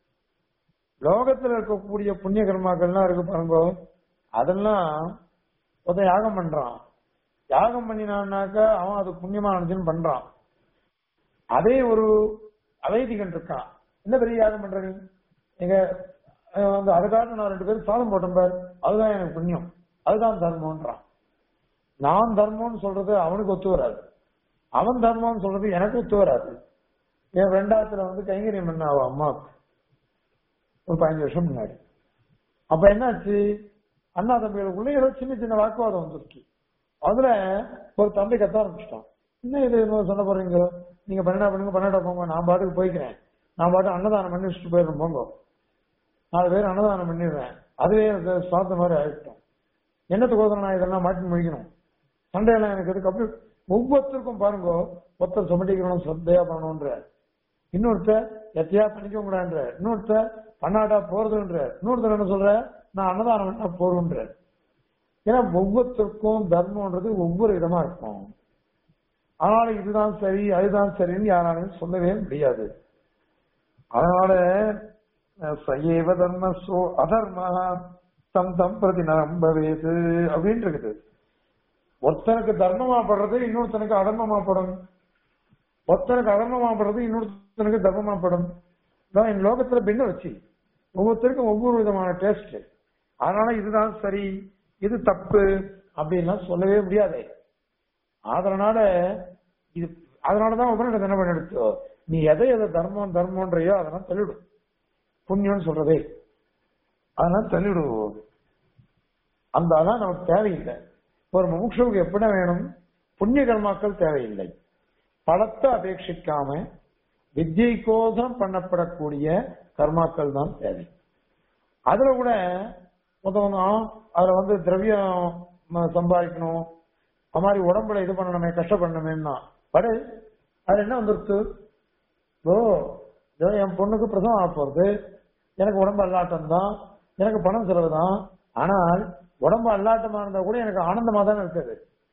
லோகத்துல இருக்கக்கூடிய புண்ணிய கர்மாக்கள்லாம் இருக்கு பாருங்க அதெல்லாம் ஒருத்தன் யாகம் பண்றான் யாகம் பண்ணினான்னாக்கா அவன் அது புண்ணியமா நினைச்சுன்னு பண்றான் அதே ஒரு அவைதிகன் இருக்கான் என்ன பெரிய யாகம் பண்ற நீ எங்க அஹ் வந்து அதுக்காக நான் ரெண்டு பேரும் சாதம் போட்டேன் பாரு அதுதான் எனக்கு புண்ணியம் அதுதான் தர்மம்ன்றான் நான் தர்மம்னு சொல்றது அவனுக்கு ஒத்து வராது அவன் தர்மம்னு சொல்றது எனக்கு ஒத்து வராது என் ரெண்டாத்துல வந்து கைங்கரியம் பண்ண அவ அம்மாவுக்கு ஒரு பதினஞ்சு வருஷம் முன்னாடி அப்ப என்னாச்சு அண்ணா தம்பிகளுக்குள்ள ஏதோ சின்ன சின்ன வாக்குவாதம் வந்துருச்சு அதுல ஒரு தம்பி கத்த ஆரம்பிச்சிட்டான் என்ன இது இன்னும் சொல்ல போறீங்க நீங்க பன்னெண்டா பண்ணுங்க பன்னெண்டா போங்க நான் பாட்டுக்கு போய்க்கிறேன் நான் பாட்டு அன்னதானம் பண்ணி வச்சுட்டு போயிடுறேன் போங்க நாலு பேர் அன்னதானம் பண்ணிடுறேன் அதுவே எனக்கு சாத்த மாதிரி ஆயிட்டோம் என்னத்துக்கோசரம் நான் இதெல்லாம் மாட்டி முடிக்கணும் சண்டையெல்லாம் எனக்கு இருக்கு அப்படி ஒவ்வொருத்தருக்கும் பாருங்க ஒருத்தர் சுமட்டிக்கணும் சத்தையா பண்ணணுன்ற இன்னொருத்தர் எத்தையா பண்ணிக்க கூடாதுன்ற இன்னொருத்தர் பண்ணாட்டா போறதுன்ற இன்னொருத்தர் என்ன சொல்ற நான் அன்னதானம் பண்ணா போறோன்ற ஏன்னா ஒவ்வொருத்தருக்கும் தர்மம்ன்றது ஒவ்வொரு விதமா இருக்கும் அதனால இதுதான் சரி அதுதான் சரின்னு யாராலையும் சொல்லவே முடியாது அதனால அஹ், சயேவ தர்ம சோ அதர்ம தம் தம் பிரதி நம்பவேது அப்படின்னு இருக்குது ஒருத்தனுக்கு தர்மமா படுறது இன்னொருத்தனுக்கு அதர்மமா படும் ஒருத்தனுக்கு அதர்மமா படுறது இன்னொருத்தனுக்கு தர்மமா படும் இதான் இந்த லோகத்துல பின்ன வச்சு ஒவ்வொருத்தருக்கும் ஒவ்வொரு விதமான டேஸ்ட் அதனால இதுதான் சரி இது தப்பு அப்படின்லாம் சொல்லவே முடியாது அதனால இது அதனாலதான் உபநிடத்தை என்ன பண்ணிடுச்சோ நீ எதை எதை தர்மம் தர்மம்ன்றையோ அதெல்லாம் தள்ளிடும் புண்ணியம்னு சொல்றதே அதெல்லாம் தள்ளிடுவோம் அந்த அதான் நமக்கு தேவையில்லை ஒரு முமுட்சுவுக்கு எப்படி வேணும் புண்ணிய கர்மாக்கள் தேவையில்லை பலத்தை அபேட்சிக்காம வித்தியைக்கோசரம் பண்ணப்படக்கூடிய கர்மாக்கள் தான் தேவை அதுல கூட முதல்ல அதுல வந்து திரவியம் ம- சம்பாதிக்கணும் அது மாதிரி உடம்புல இது பண்ணணுமே கஷ்டப்படணுமேன்னா படு அது என்ன வந்துருச்சு ஓ இதோ என் பொண்ணுக்கு பிரசவம் ஆக போறது எனக்கு உடம்பு அல்லாட்டம் தான் எனக்கு பணம் செலவு தான் ஆனால் உடம்பு அல்லாட்டமா இருந்தா கூட எனக்கு ஆனந்தமா தானே இருக்குது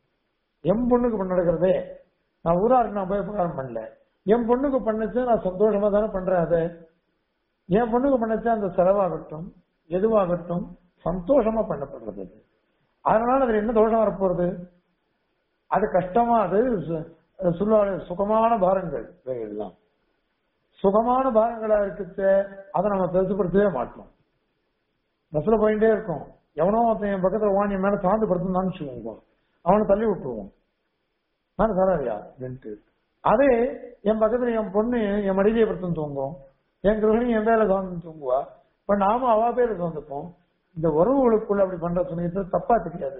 என் பொண்ணுக்கு பண்ண நடக்கிறதே நான் ஊராருக்கு நான் போய் உபகாரம் பண்ணல என் பொண்ணுக்கு பண்ணுச்சு நான் சந்தோஷமா தானே பண்றேன் அதை என் பொண்ணுக்கு பண்ணுச்சு அந்த செலவாகட்டும் எதுவாகட்டும் சந்தோஷமா பண்ணப்படுறது அது. அதனால அதுல என்ன தோஷம் வரப்போறது அது கஷ்டமா அது சு- சொல்லுவாங்க சுகமான பாரங்கள் இவைகள்லாம் சுகமான பாரங்களா இருக்குது அதை நம்ம பெருசுப்படுத்தவே மாட்டோம் பஸ்ல போயிட்டே இருக்கும் எவனோ ஒருத்தன் என் பக்கத்துல வாங்கி மேல சாந்து படுத்துன்னு வச்சுக்கோங்க அவனை தள்ளி விட்டுருவோம் நான் தராரியா அப்படின்ட்டு அதே என் பக்கத்துல என் பொண்ணு என் மடியிலே படுத்துன்னு தூங்கும் என் கிரகணி என் மேல கவர்ந்து தூங்குவா இப்ப நாம அவ பேரு கவர்ந்துப்போம் இந்த உறவுகளுக்குள்ள அப்படி பண்ற சமயத்துல தப்பா தெரியாது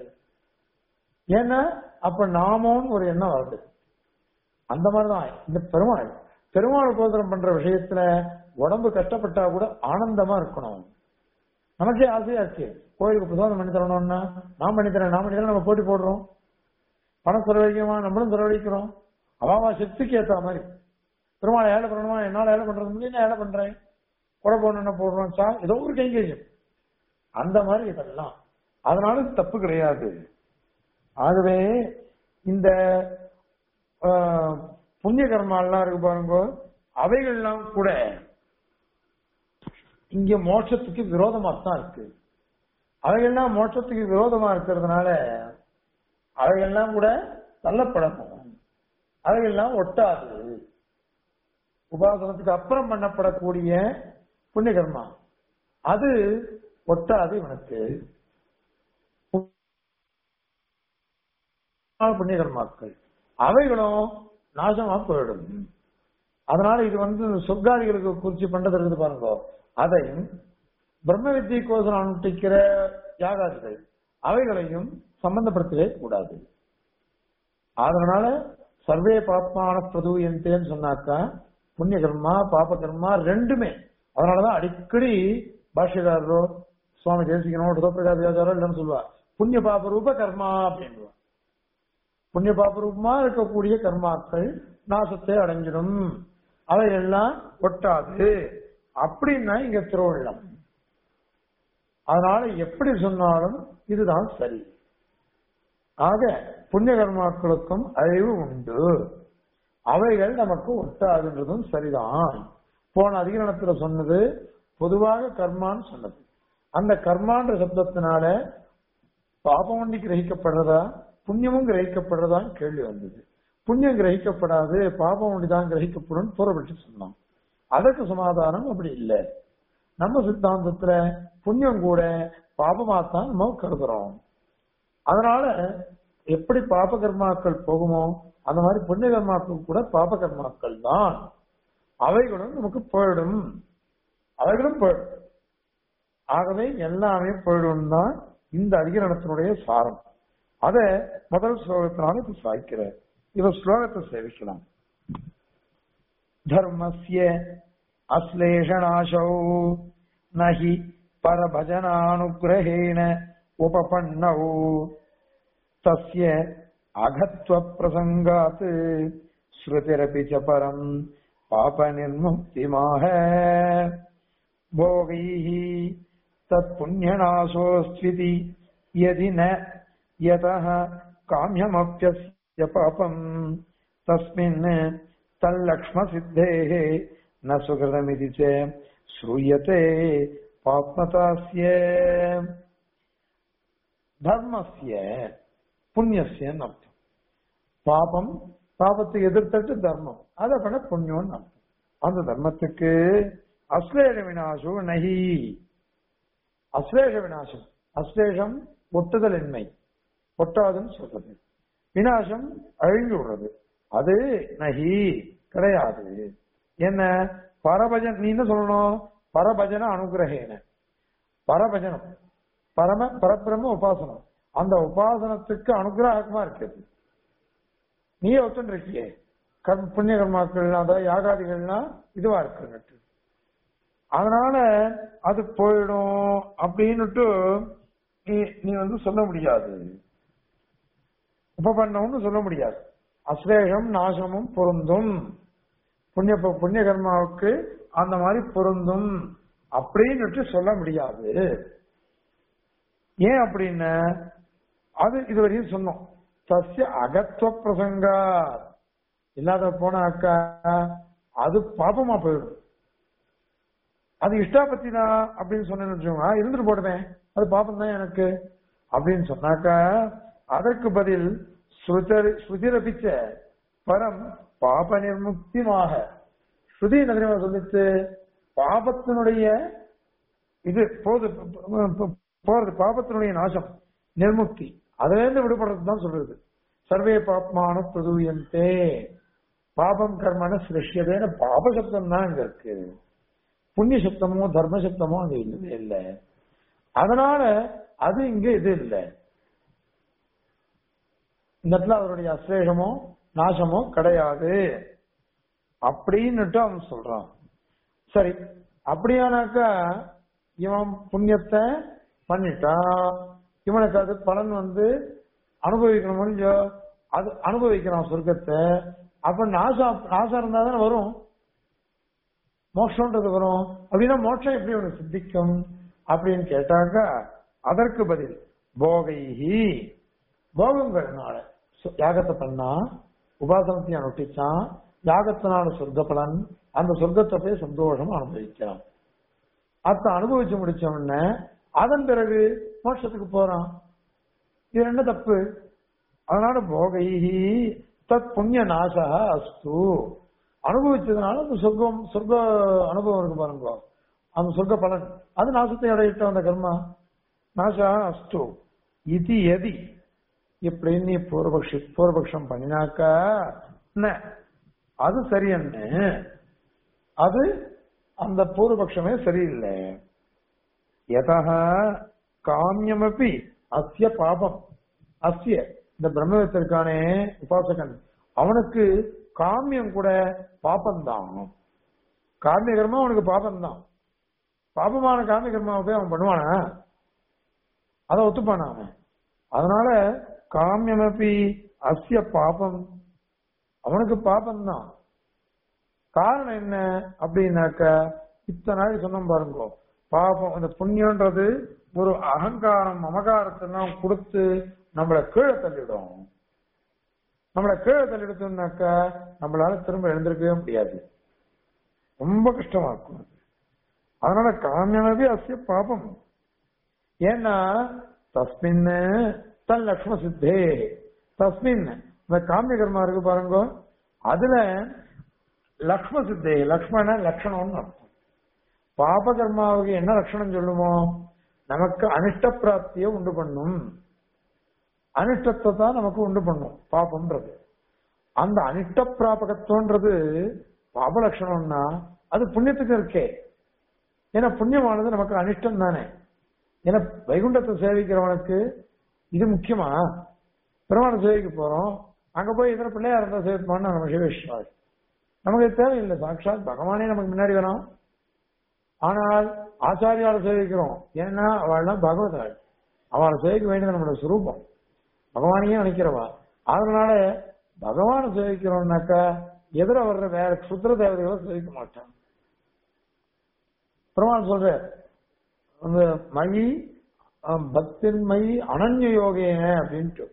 ஏன்னா அப்ப நாமோன்னு ஒரு எண்ணம் வருது அந்த மாதிரிதான் இந்த பெருமாள் பெருமாள் கோதரம் பண்ற விஷயத்துல உடம்பு கஷ்டப்பட்டா கூட ஆனந்தமா இருக்கணும் நமக்கே ஆசையா இருக்கு கோயிலுக்கு பிரசாதம் பண்ணி தரணும்னா நான் பண்ணி தரேன் நான் பண்ணி தரேன் நம்ம போட்டி போடுறோம் பணம் செலவழிக்கமா நம்மளும் செலவழிக்கிறோம் அவாவா சக்திக்கு ஏத்த மாதிரி பெருமாள் ஏழை பண்ணணுமா என்னால ஏழை பண்றது முடியும் நான் ஏழை பண்றேன் கொடை போடணும் போடுறோம் சா ஏதோ ஒரு கைங்கரியம் அந்த மாதிரி இதெல்லாம் அதனால இது தப்பு கிடையாது ஆகவே இந்த ஆஹ், புண்ணிய கர்மாலாம் இருக்கு பாருங்க அவைகள்லாம் கூட இங்க மோட்சத்துக்கு விரோதமா தான் இருக்கு அவைகள்லாம் மோட்சத்துக்கு விரோதமா இருக்கிறதுனால அவைகள்லாம் கூட தள்ளப்படணும் அவைகள்லாம் ஒட்டாது உபாசனத்துக்கு அப்புறம் பண்ணப்படக்கூடிய புண்ணிய கர்மா அது ஒட்டாது இவனுக்கு புண்ணிய கர்மாக்கள் அவைகளும் நாசமா போயிடும் அதனால இது வந்து சொர்க்காதிகளுக்கு குறிச்சு பண்றது இருக்குது பாருங்க அதையும் பிரம்ம வித்தியை கோசரம் அனுஷ்டிக்கிற யாகாதிகள் அவைகளையும் சம்பந்தப்படுத்தவே கூடாது அதனால சர்வே பாப்மான பிரதூயந்தேன்னு சொன்னாக்கா புண்ணிய கர்மா பாப கர்மா ரெண்டுமே அதனாலதான் அடிக்கடி பாஷ்யக்காரரோ சுவாமி தேசிக்கணும் ரிதப்பிரகாசாரம் இல்லைன்னு சொல்லுவா புண்ணிய பாப ரூப கர்மா அப்படின்வா புண்ணிய பாப ரூபமா இருக்கக்கூடிய கர்மாக்கள் நாசத்தை அடைஞ்சிடும் அவையெல்லாம் ஒட்டாது அப்படின்னா இங்க திருவள்ளம் அதனால எப்படி சொன்னாலும் இதுதான் சரி ஆக புண்ணிய கர்மாக்களுக்கும் அழிவு உண்டு அவைகள் நமக்கு ஒட்டாதுன்றதும் சரிதான் போன அதிகரணத்துல சொன்னது பொதுவாக கர்மான்னு சொன்னது அந்த கர்மான்ற சப்தத்தினால பாபம் ஒண்டி கிரகிக்கப்படுறதா புண்ணியமும் கிரகிக்கப்படுறதான்னு கேள்வி வந்தது புண்ணியம் கிரகிக்கப்படாது பாபம் ஒண்டிதான் கிரகிக்கப்படும் பூர்வபட்சி சொன்னோம் அதற்கு சமாதானம் அப்படி இல்லை நம்ம சித்தாந்தத்துல புண்ணியம் கூட பாபமாத்தான் நம்ம கருதுறோம் அதனால எப்படி பாப கர்மாக்கள் போகுமோ அந்த மாதிரி புண்ணிய கர்மாக்கள் கூட பாப கர்மாக்கள் தான் அவைகளும் நமக்கு போயிடும் அவைகளும் போயிடும் ஆகவே எல்லாமே போயிடும் தான் இந்த அதிகரணத்தினுடைய சாரம் அத முதல் ஸ்லோகத்தினால இப்ப சாய்க்கிறார் இவ ஸ்லோகத்தை சேவிக்கலாம் தர்மஸ்ய அஸ்லேஷநாசௌ நஹி பரபஜனானுகிரகேண உபபன்னௌ தஸ்ய அகத்வ பிரசங்காத் ஸ்ருதிரபி ச பரம் பாப நிர்முக்திமாக भोगैः तत्पुण्यनाशोऽस्त्विति यदि न यतः काम्यमप्यस्य पापम् तस्मिन् तल्लक्ष्मसिद्धेः न सुकृतमिति च श्रूयते पाप्मतास्य धर्मस्य புண்ணியசிய அர்த்தம் பாபம் பாபத்துக்கு எதிர்த்தட்டு தர்மம் அதை பண்ண புண்ணியம்னு அர்த்தம் அந்த தர்மத்துக்கு அஸ்லேஷ வினாசு நகி அஸ்லேஷ வினாசம் அஸ்லேஷம் ஒட்டுதல் இன்மை ஒட்டாதுன்னு சொல்றது வினாசம் அழிஞ்சு விடுறது அது நகி கிடையாது என்ன பரபஜன் நீ என்ன சொல்லணும் பரபஜன அனுகிரகேன பரபஜனம் பரம பரபிரம உபாசனம் அந்த உபாசனத்துக்கு அனுகிரகமா இருக்குது நீ ஒத்துன்னு இருக்கியே கர்ம புண்ணிய கர்மாக்கள் அதாவது யாகாதிகள்லாம் இதுவா இருக்கு அதனால அது போயிடும் அப்படின்னுட்டு நீ நீ வந்து சொல்ல முடியாது உபபண்ணம்னு சொல்ல முடியாது அஸ்லேஷம் நாசமும் பொருந்தும் புண்ணிய புண்ணிய கர்மாவுக்கு அந்த மாதிரி பொருந்தும் அப்படின்னுட்டு சொல்ல முடியாது ஏன் அப்படின்னு அது இதுவரையும் சொன்னோம் சசிய அகத்துவ பிரசங்கா இல்லாத போனாக்கா அது பாபமா போயிடும் அது இஷ்டாபத்தி தான் அப்படின்னு சொன்னேன்னு வச்சுக்கோங்க இருந்துட்டு போடுவேன் அது பாப்பம் தான் எனக்கு அப்படின்னு சொன்னாக்கா அதற்கு பதில் ஸ்ருதிரபிச்ச பரம் பாப நிர்முக்திமாக ஸ்ருதி நகரமா சொல்லிச்சு பாபத்தினுடைய இது போது போறது பாபத்தினுடைய நாசம் நிர்முக்தி அதுல இருந்து விடுபடுறது தான் சொல்றது சர்வே பாப்மான பிரதூயந்தே பாபம் கர்மன சிருஷ்யதேன பாப சப்தம் தான் இங்க இருக்கு புண்ணிய சப்தமோ தர்ம சப்தமோ அங்க இல்லவே இல்லை அதனால அது இங்க இது இல்லை இந்த இடத்துல அவருடைய அஸ்லேஷமோ நாசமோ கிடையாது அப்படின்னுட்டு அவன் சொல்றான் சரி அப்படியானாக்கா இவன் புண்ணியத்தை பண்ணிட்டான் இவனுக்கு அது பலன் வந்து அனுபவிக்கணும் முடிஞ்சோ அது அனுபவிக்கிறான் சொர்க்கத்தை அப்ப நாசம் நாசம் இருந்தா தானே வரும் மோட்சம்ன்றது வரும் அப்படின்னா மோட்சம் எப்படி உனக்கு சித்திக்கும் அப்படின்னு கேட்டாக்கா அதற்கு பதில் போகைஹி போகங்கள்னால யாகத்தை பண்ணா உபாசனத்தையும் அனுஷ்டிச்சான் யாகத்தினால சொர்க்க பலன் அந்த சொர்க்கத்தை போய் சந்தோஷமா அனுபவிக்கிறான் அத்தை அனுபவிச்சு முடிச்ச உடனே அதன் பிறகு மோட்சத்துக்கு போறான் இது என்ன தப்பு அதனால போகைஹி தத் புண்ணிய நாசா அஸ்து அனுபவிச்சதுனால அந்த சொர்க்கம் சொர்க்க அனுபவம் இருக்கு பாருங்க அந்த சொர்க்க பலன் அது நாசத்தை அடையிட்டோம் அந்த கர்மா நாசா அஸ்து இது எதி இப்படின்னு நீ பூர்வபக்ஷி பூர்வபக்ஷம் பண்ணினாக்கா என்ன அது சரியன்னு அது அந்த பூர்வபக்ஷமே சரியில்லை எதா காமியமப்பி அஸ்ய பாபம் அஸ்ய இந்த பிரம்மவித்திற்கானே உபாசகன் அவனுக்கு காமியம் கூட பாபம்தான் காமிய கர்மா அவனுக்கு பாபம்தான் பாபமான காமிய கர்மாவை போய் அவன் பண்ணுவானா அதை ஒத்துப்பான அவன் அதனால காமியமபி அஸ்ய பாபம் அவனுக்கு பாபம் தான் காரணம் என்ன அப்படின்னாக்க இத்தனை நாள் சொன்னோம் பாருங்க பாபம் அந்த புண்ணியன்றது ஒரு அகங்காரம் மமகாரத்தெல்லாம் கொடுத்து நம்மளை கீழே தள்ளிடும் நம்மளை கீழே தள்ளிடுச்சோம்னாக்க நம்மளால திரும்ப எழுந்திருக்கவே முடியாது ரொம்ப கஷ்டமா இருக்கும் அது. அதனால காமியமபி அஸ்ய பாபம் ஏன்னா தஸ்மின் தன் லக்ஷ்ம சித்தே தஸ்மின் இந்த காமிய கர்மா இருக்கு பாருங்க அதுல லக்ஷ்ம சித்தே லக்ஷ்மண லட்சணம்னு அர்த்தம் பாப கர்மாவுக்கு என்ன லட்சணம் சொல்லுமோ நமக்கு அனிஷ்ட பிராப்தியை உண்டு பண்ணும் அனிஷ்டத்தை தான் நமக்கு உண்டு பண்ணும் பாபம்ன்றது அந்த அனிஷ்ட பிராபகத்துவன்றது பாப லட்சணம்னா அது புண்ணியத்துக்கு இருக்கே ஏன்னா புண்ணியமானது நமக்கு அனிஷ்டம் தானே ஏன்னா வைகுண்டத்தை சேவிக்கிறவனுக்கு இது முக்கியமா பெருமானை சேவிக்க போறோம் அங்க போய் இதர பிள்ளையா இருந்தா சேவிப்பான்னு நம்ம சிவேஸ்வராஜ் நமக்கு இது தேவையில்லை சாட்சாத் பகவானே நமக்கு முன்னாடி வரும் ஆனால் ஆச்சாரியால சேவிக்கிறோம் ஏன்னா அவள்லாம் பகவதாள் அவளை சேவிக்க வேண்டியது நம்மளோட சுரூபம் பகவானையே நினைக்கிறவா அதனால பகவானை சேவிக்கிறோம்னாக்கா எதிர வர்ற வேற சுத்திர தேவதைகளை சேவிக்க மாட்டான் பெருமாள் சொல்ற அந்த மயி அஹ், பக்தின் மயி அனன்ய யோகேன அப்படின்ட்டு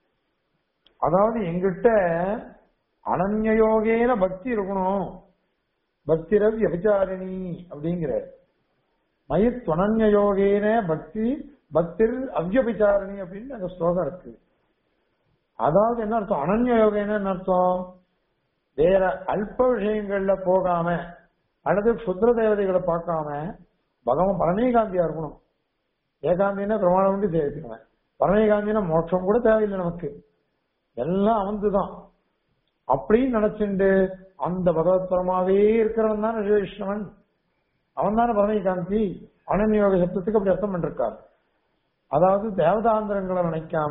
அதாவது எங்கிட்ட அனன்ய யோகேன பக்தி இருக்கணும் பக்திரவ் விபச்சாரிணி அப்படிங்கிற மயி துவனன்ய யோகேன பக்தி பக்திர் அவ்யபிச்சாரணி அப்படின்னு அந்த ஸ்லோகம் இருக்கு அதாவது என்ன அர்த்தம் அனன்ய யோகேன என்ன அர்த்தம் வேற அல்ப விஷயங்கள்ல போகாம அல்லது சுத்திர தேவதைகளை பார்க்காம பகவான் பரமேகாந்தியா இருக்கணும் ஏகாந்தினா பிரமாணம் உண்டு சேவிக்கணும் பரமேகாந்தினா மோட்சம் கூட தேவையில்லை நமக்கு எல்லாம் அவன்துதான் அப்படின்னு நினைச்சுண்டு அந்த பகவத் பரமாவே இருக்கிறவன் தான் விஷ்ணவன் அவன் தானே பரமேகாந்தி அனன்யோக சப்தத்துக்கு அப்படி அர்த்தம் பண்ணிருக்கார் அதாவது தேவதாந்திரங்களை நினைக்காம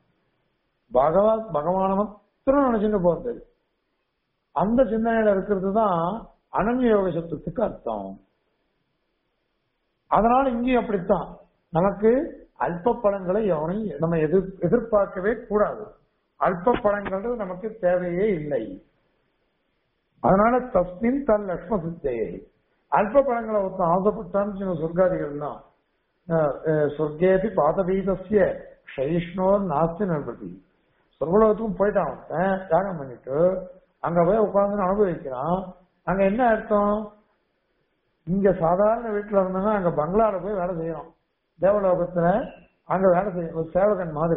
பகவத் பகவான மாத்திரம் நினைச்சுட்டு போறது அந்த சிந்தனையில இருக்கிறது தான் அனன்ய யோக சப்தத்துக்கு அர்த்தம் அதனால இங்கேயும் அப்படித்தான் நமக்கு அல்ப பலன்களை எவனையும் நம்ம எதிர் எதிர்பார்க்கவே கூடாது அல்ப பலன்கள் நமக்கு தேவையே இல்லை அதனால தஸ்மின் தன் லக்ஷ்ம சித்தையை அல்ப பலன்களை ஒருத்தன் ஆசைப்பட்டான்னு சொன்ன சொர்க்காதிகள்லாம் அஹ், அஹ், சொர்க்கேபி பாதபீதஸ்ய ஷைஷ்ணோர் நாஸ்தி நிர்பதி சொர்க்கலோகத்துக்கும் போயிட்டான் ஒருத்தன் தியாகம் பண்ணிட்டு அங்க போய் உட்கார்ந்து அனுபவிக்கிறான் அங்க என்ன அர்த்தம் இங்க சாதாரண வீட்டுல இருந்தாங்க அங்க பங்களால போய் வேலை செய்யணும் தேவலோகத்துல அங்க வேலை செய்யணும் ஒரு சேவகன் மாதிரி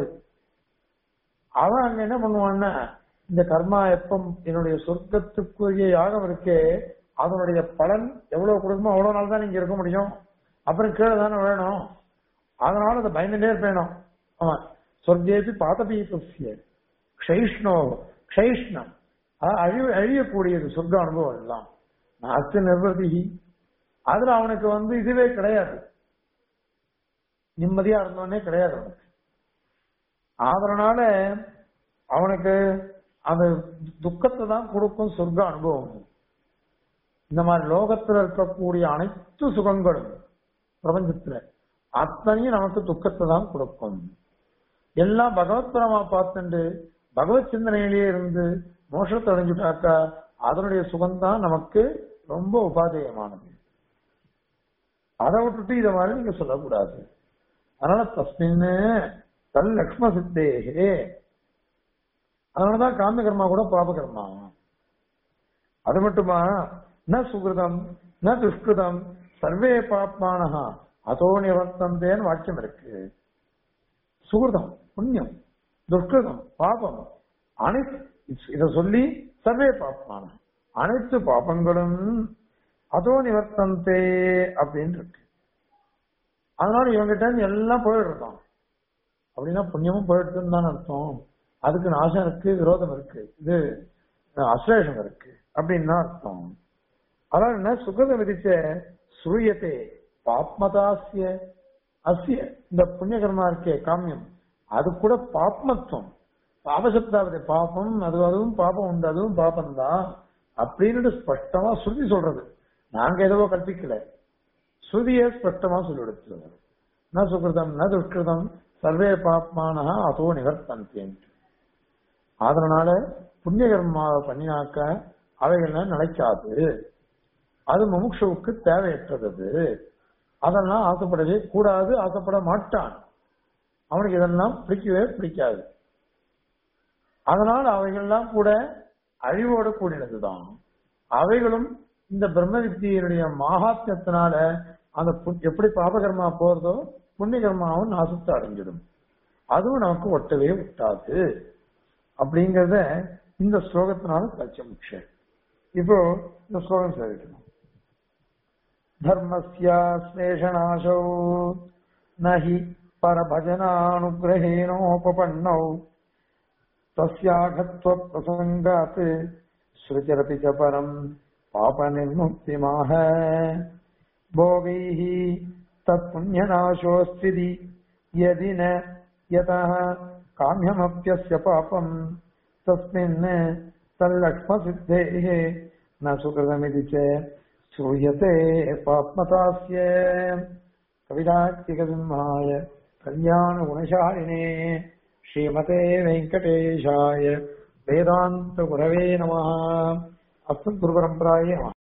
அவன் அங்க என்ன பண்ணுவான்னா இந்த கர்மா எப்பம் என்னுடைய சொர்க்கத்துக்குரிய யாகம் இருக்கே அதனுடைய பலன் எவ்வளவு கொடுக்குமோ அவ்வளவு நாள் தான் நீங்க இருக்க முடியும் அப்புறம் கீழே தானே வேணும் அதனால அதை பயந்துட்டே இருப்பேனும் அவன் சொர்க்கேபி பாதபீதசிய க்ஷைஷ்ணோ க்ஷைஷ்ணம் அதாவது அழிவு அழியக்கூடியது சொர்க்க அனுபவம் எல்லாம் நாஸ்தி நிர்வதி அதுல அவனுக்கு வந்து இதுவே கிடையாது நிம்மதியா இருந்தவனே கிடையாது அவனுக்கு அதனால அவனுக்கு அந்த துக்கத்தை தான் கொடுக்கும் சொர்க்க அனுபவம் இந்த மாதிரி லோகத்துல இருக்கக்கூடிய அனைத்து சுகங்களும் பிரபஞ்சத்துல அத்தனையும் நமக்கு துக்கத்தை தான் கொடுக்கும் எல்லாம் பகவத்பரமா பார்த்துண்டு பகவத் சிந்தனையிலேயே இருந்து மோஷத்தை அடைஞ்சுட்டாக்கா அதனுடைய சுகம்தான் நமக்கு ரொம்ப உபாதேயமானது அதை விட்டுட்டு இதை மாதிரி நீங்க சொல்லக்கூடாது அதனால தஸ்மின்னு தன் லக்ஷ்ம சித்தேகே அதனாலதான் காமிய கர்மா கூட பாப கர்மா அது மட்டுமா ந சுகிருதம் ந துஷ்கிருதம் சர்வே பாப்மானஹா அதோ நிவர்த்தந்தேன்னு வாக்கியம் இருக்கு சுகிருதம் புண்ணியம் துஷ்கிருதம் பாபம் அனைத்து இத சொல்லி சர்வே பாப்மான அனைத்து பாபங்களும் அதோ நிவர்த்தந்தே அப்படின்னு இருக்கு அதனால இவங்கிட்ட இருந்து எல்லாம் போயிடுறான் அப்படின்னா புண்ணியமும் போயிடுதுன்னு தான் அர்த்தம் அதுக்கு நாசம் இருக்கு விரோதம் இருக்கு இது அஸ்லேஷம் இருக்கு அப்படின்னு தான் அர்த்தம் அதான் என்ன சுகத விதிச்ச சுரியத்தை பாப்மதாசிய அசிய இந்த புண்ணியகர்மா இருக்கே காமியம் அது கூட பாப்மத்துவம் பாபசப்தாவது பாபம் அது அதுவும் பாபம் உண்டு அதுவும் பாபம் தான் அப்படின்னு ஸ்பஷ்டமா ஸ்ருதி சொல்றது நாங்க எதுவோ கற்பிக்கல ஸ்ருதியே ஸ்பஷ்டமா சொல்லி கொடுத்துருவாங்க ந சுகிருதம் ந துஷ்கிருதம் சர்வே பாப்மான அதோ நிவர்த்தந்தேன் அதனால புண்ணிய கர்மாவை பண்ணினாக்க அவைகள்லாம் நிலைக்காது அது முமுட்சுவுக்கு தேவையற்றது அது. அதெல்லாம் ஆசைப்படவே கூடாது ஆசைப்பட மாட்டான் அவனுக்கு இதெல்லாம் பிடிக்கவே பிடிக்காது அதனால் அவைகள்லாம் கூட அழிவோடு கூடினதுதான் அவைகளும் இந்த பிரம்ம வித்தியினுடைய மகாத்மியத்தினால அந்த பு- எப்படி பாபகர்மா போறதோ புண்ணிய கர்மாவும் நாசத்தை அடைஞ்சிடும் அதுவும் நமக்கு ஒட்டவே ஒட்டாது அப்படிங்கறத இந்த ஸ்லோகத்தினால சச்ச முக்கியம் இப்போ இந்த ஸ்லோகம் சேவிக்கணும் धर्मस्याश्लेषणाशौ न हि परभजनानुग्रहेणोपपन्नौ तस्याघत्वप्रसङ्गात् श्रुतिरपि च परम् पापनिर्मुक्तिमाह भोगैः तत्पुण्यनाशोऽस्ति यदि न यतः काम्यमप्यस्य पापम् तस्मिन् तल्लक्ष्मसिद्धेः न सुकृतमिति च श्रूयते पाप्मतास्य कविदात्तिकसिंहाय कल्याणगुणशालिने श्रीमते वेङ्कटेशाय वेदान्तगुरवे नमः अस्मद्गुरुपरम्परायै नमः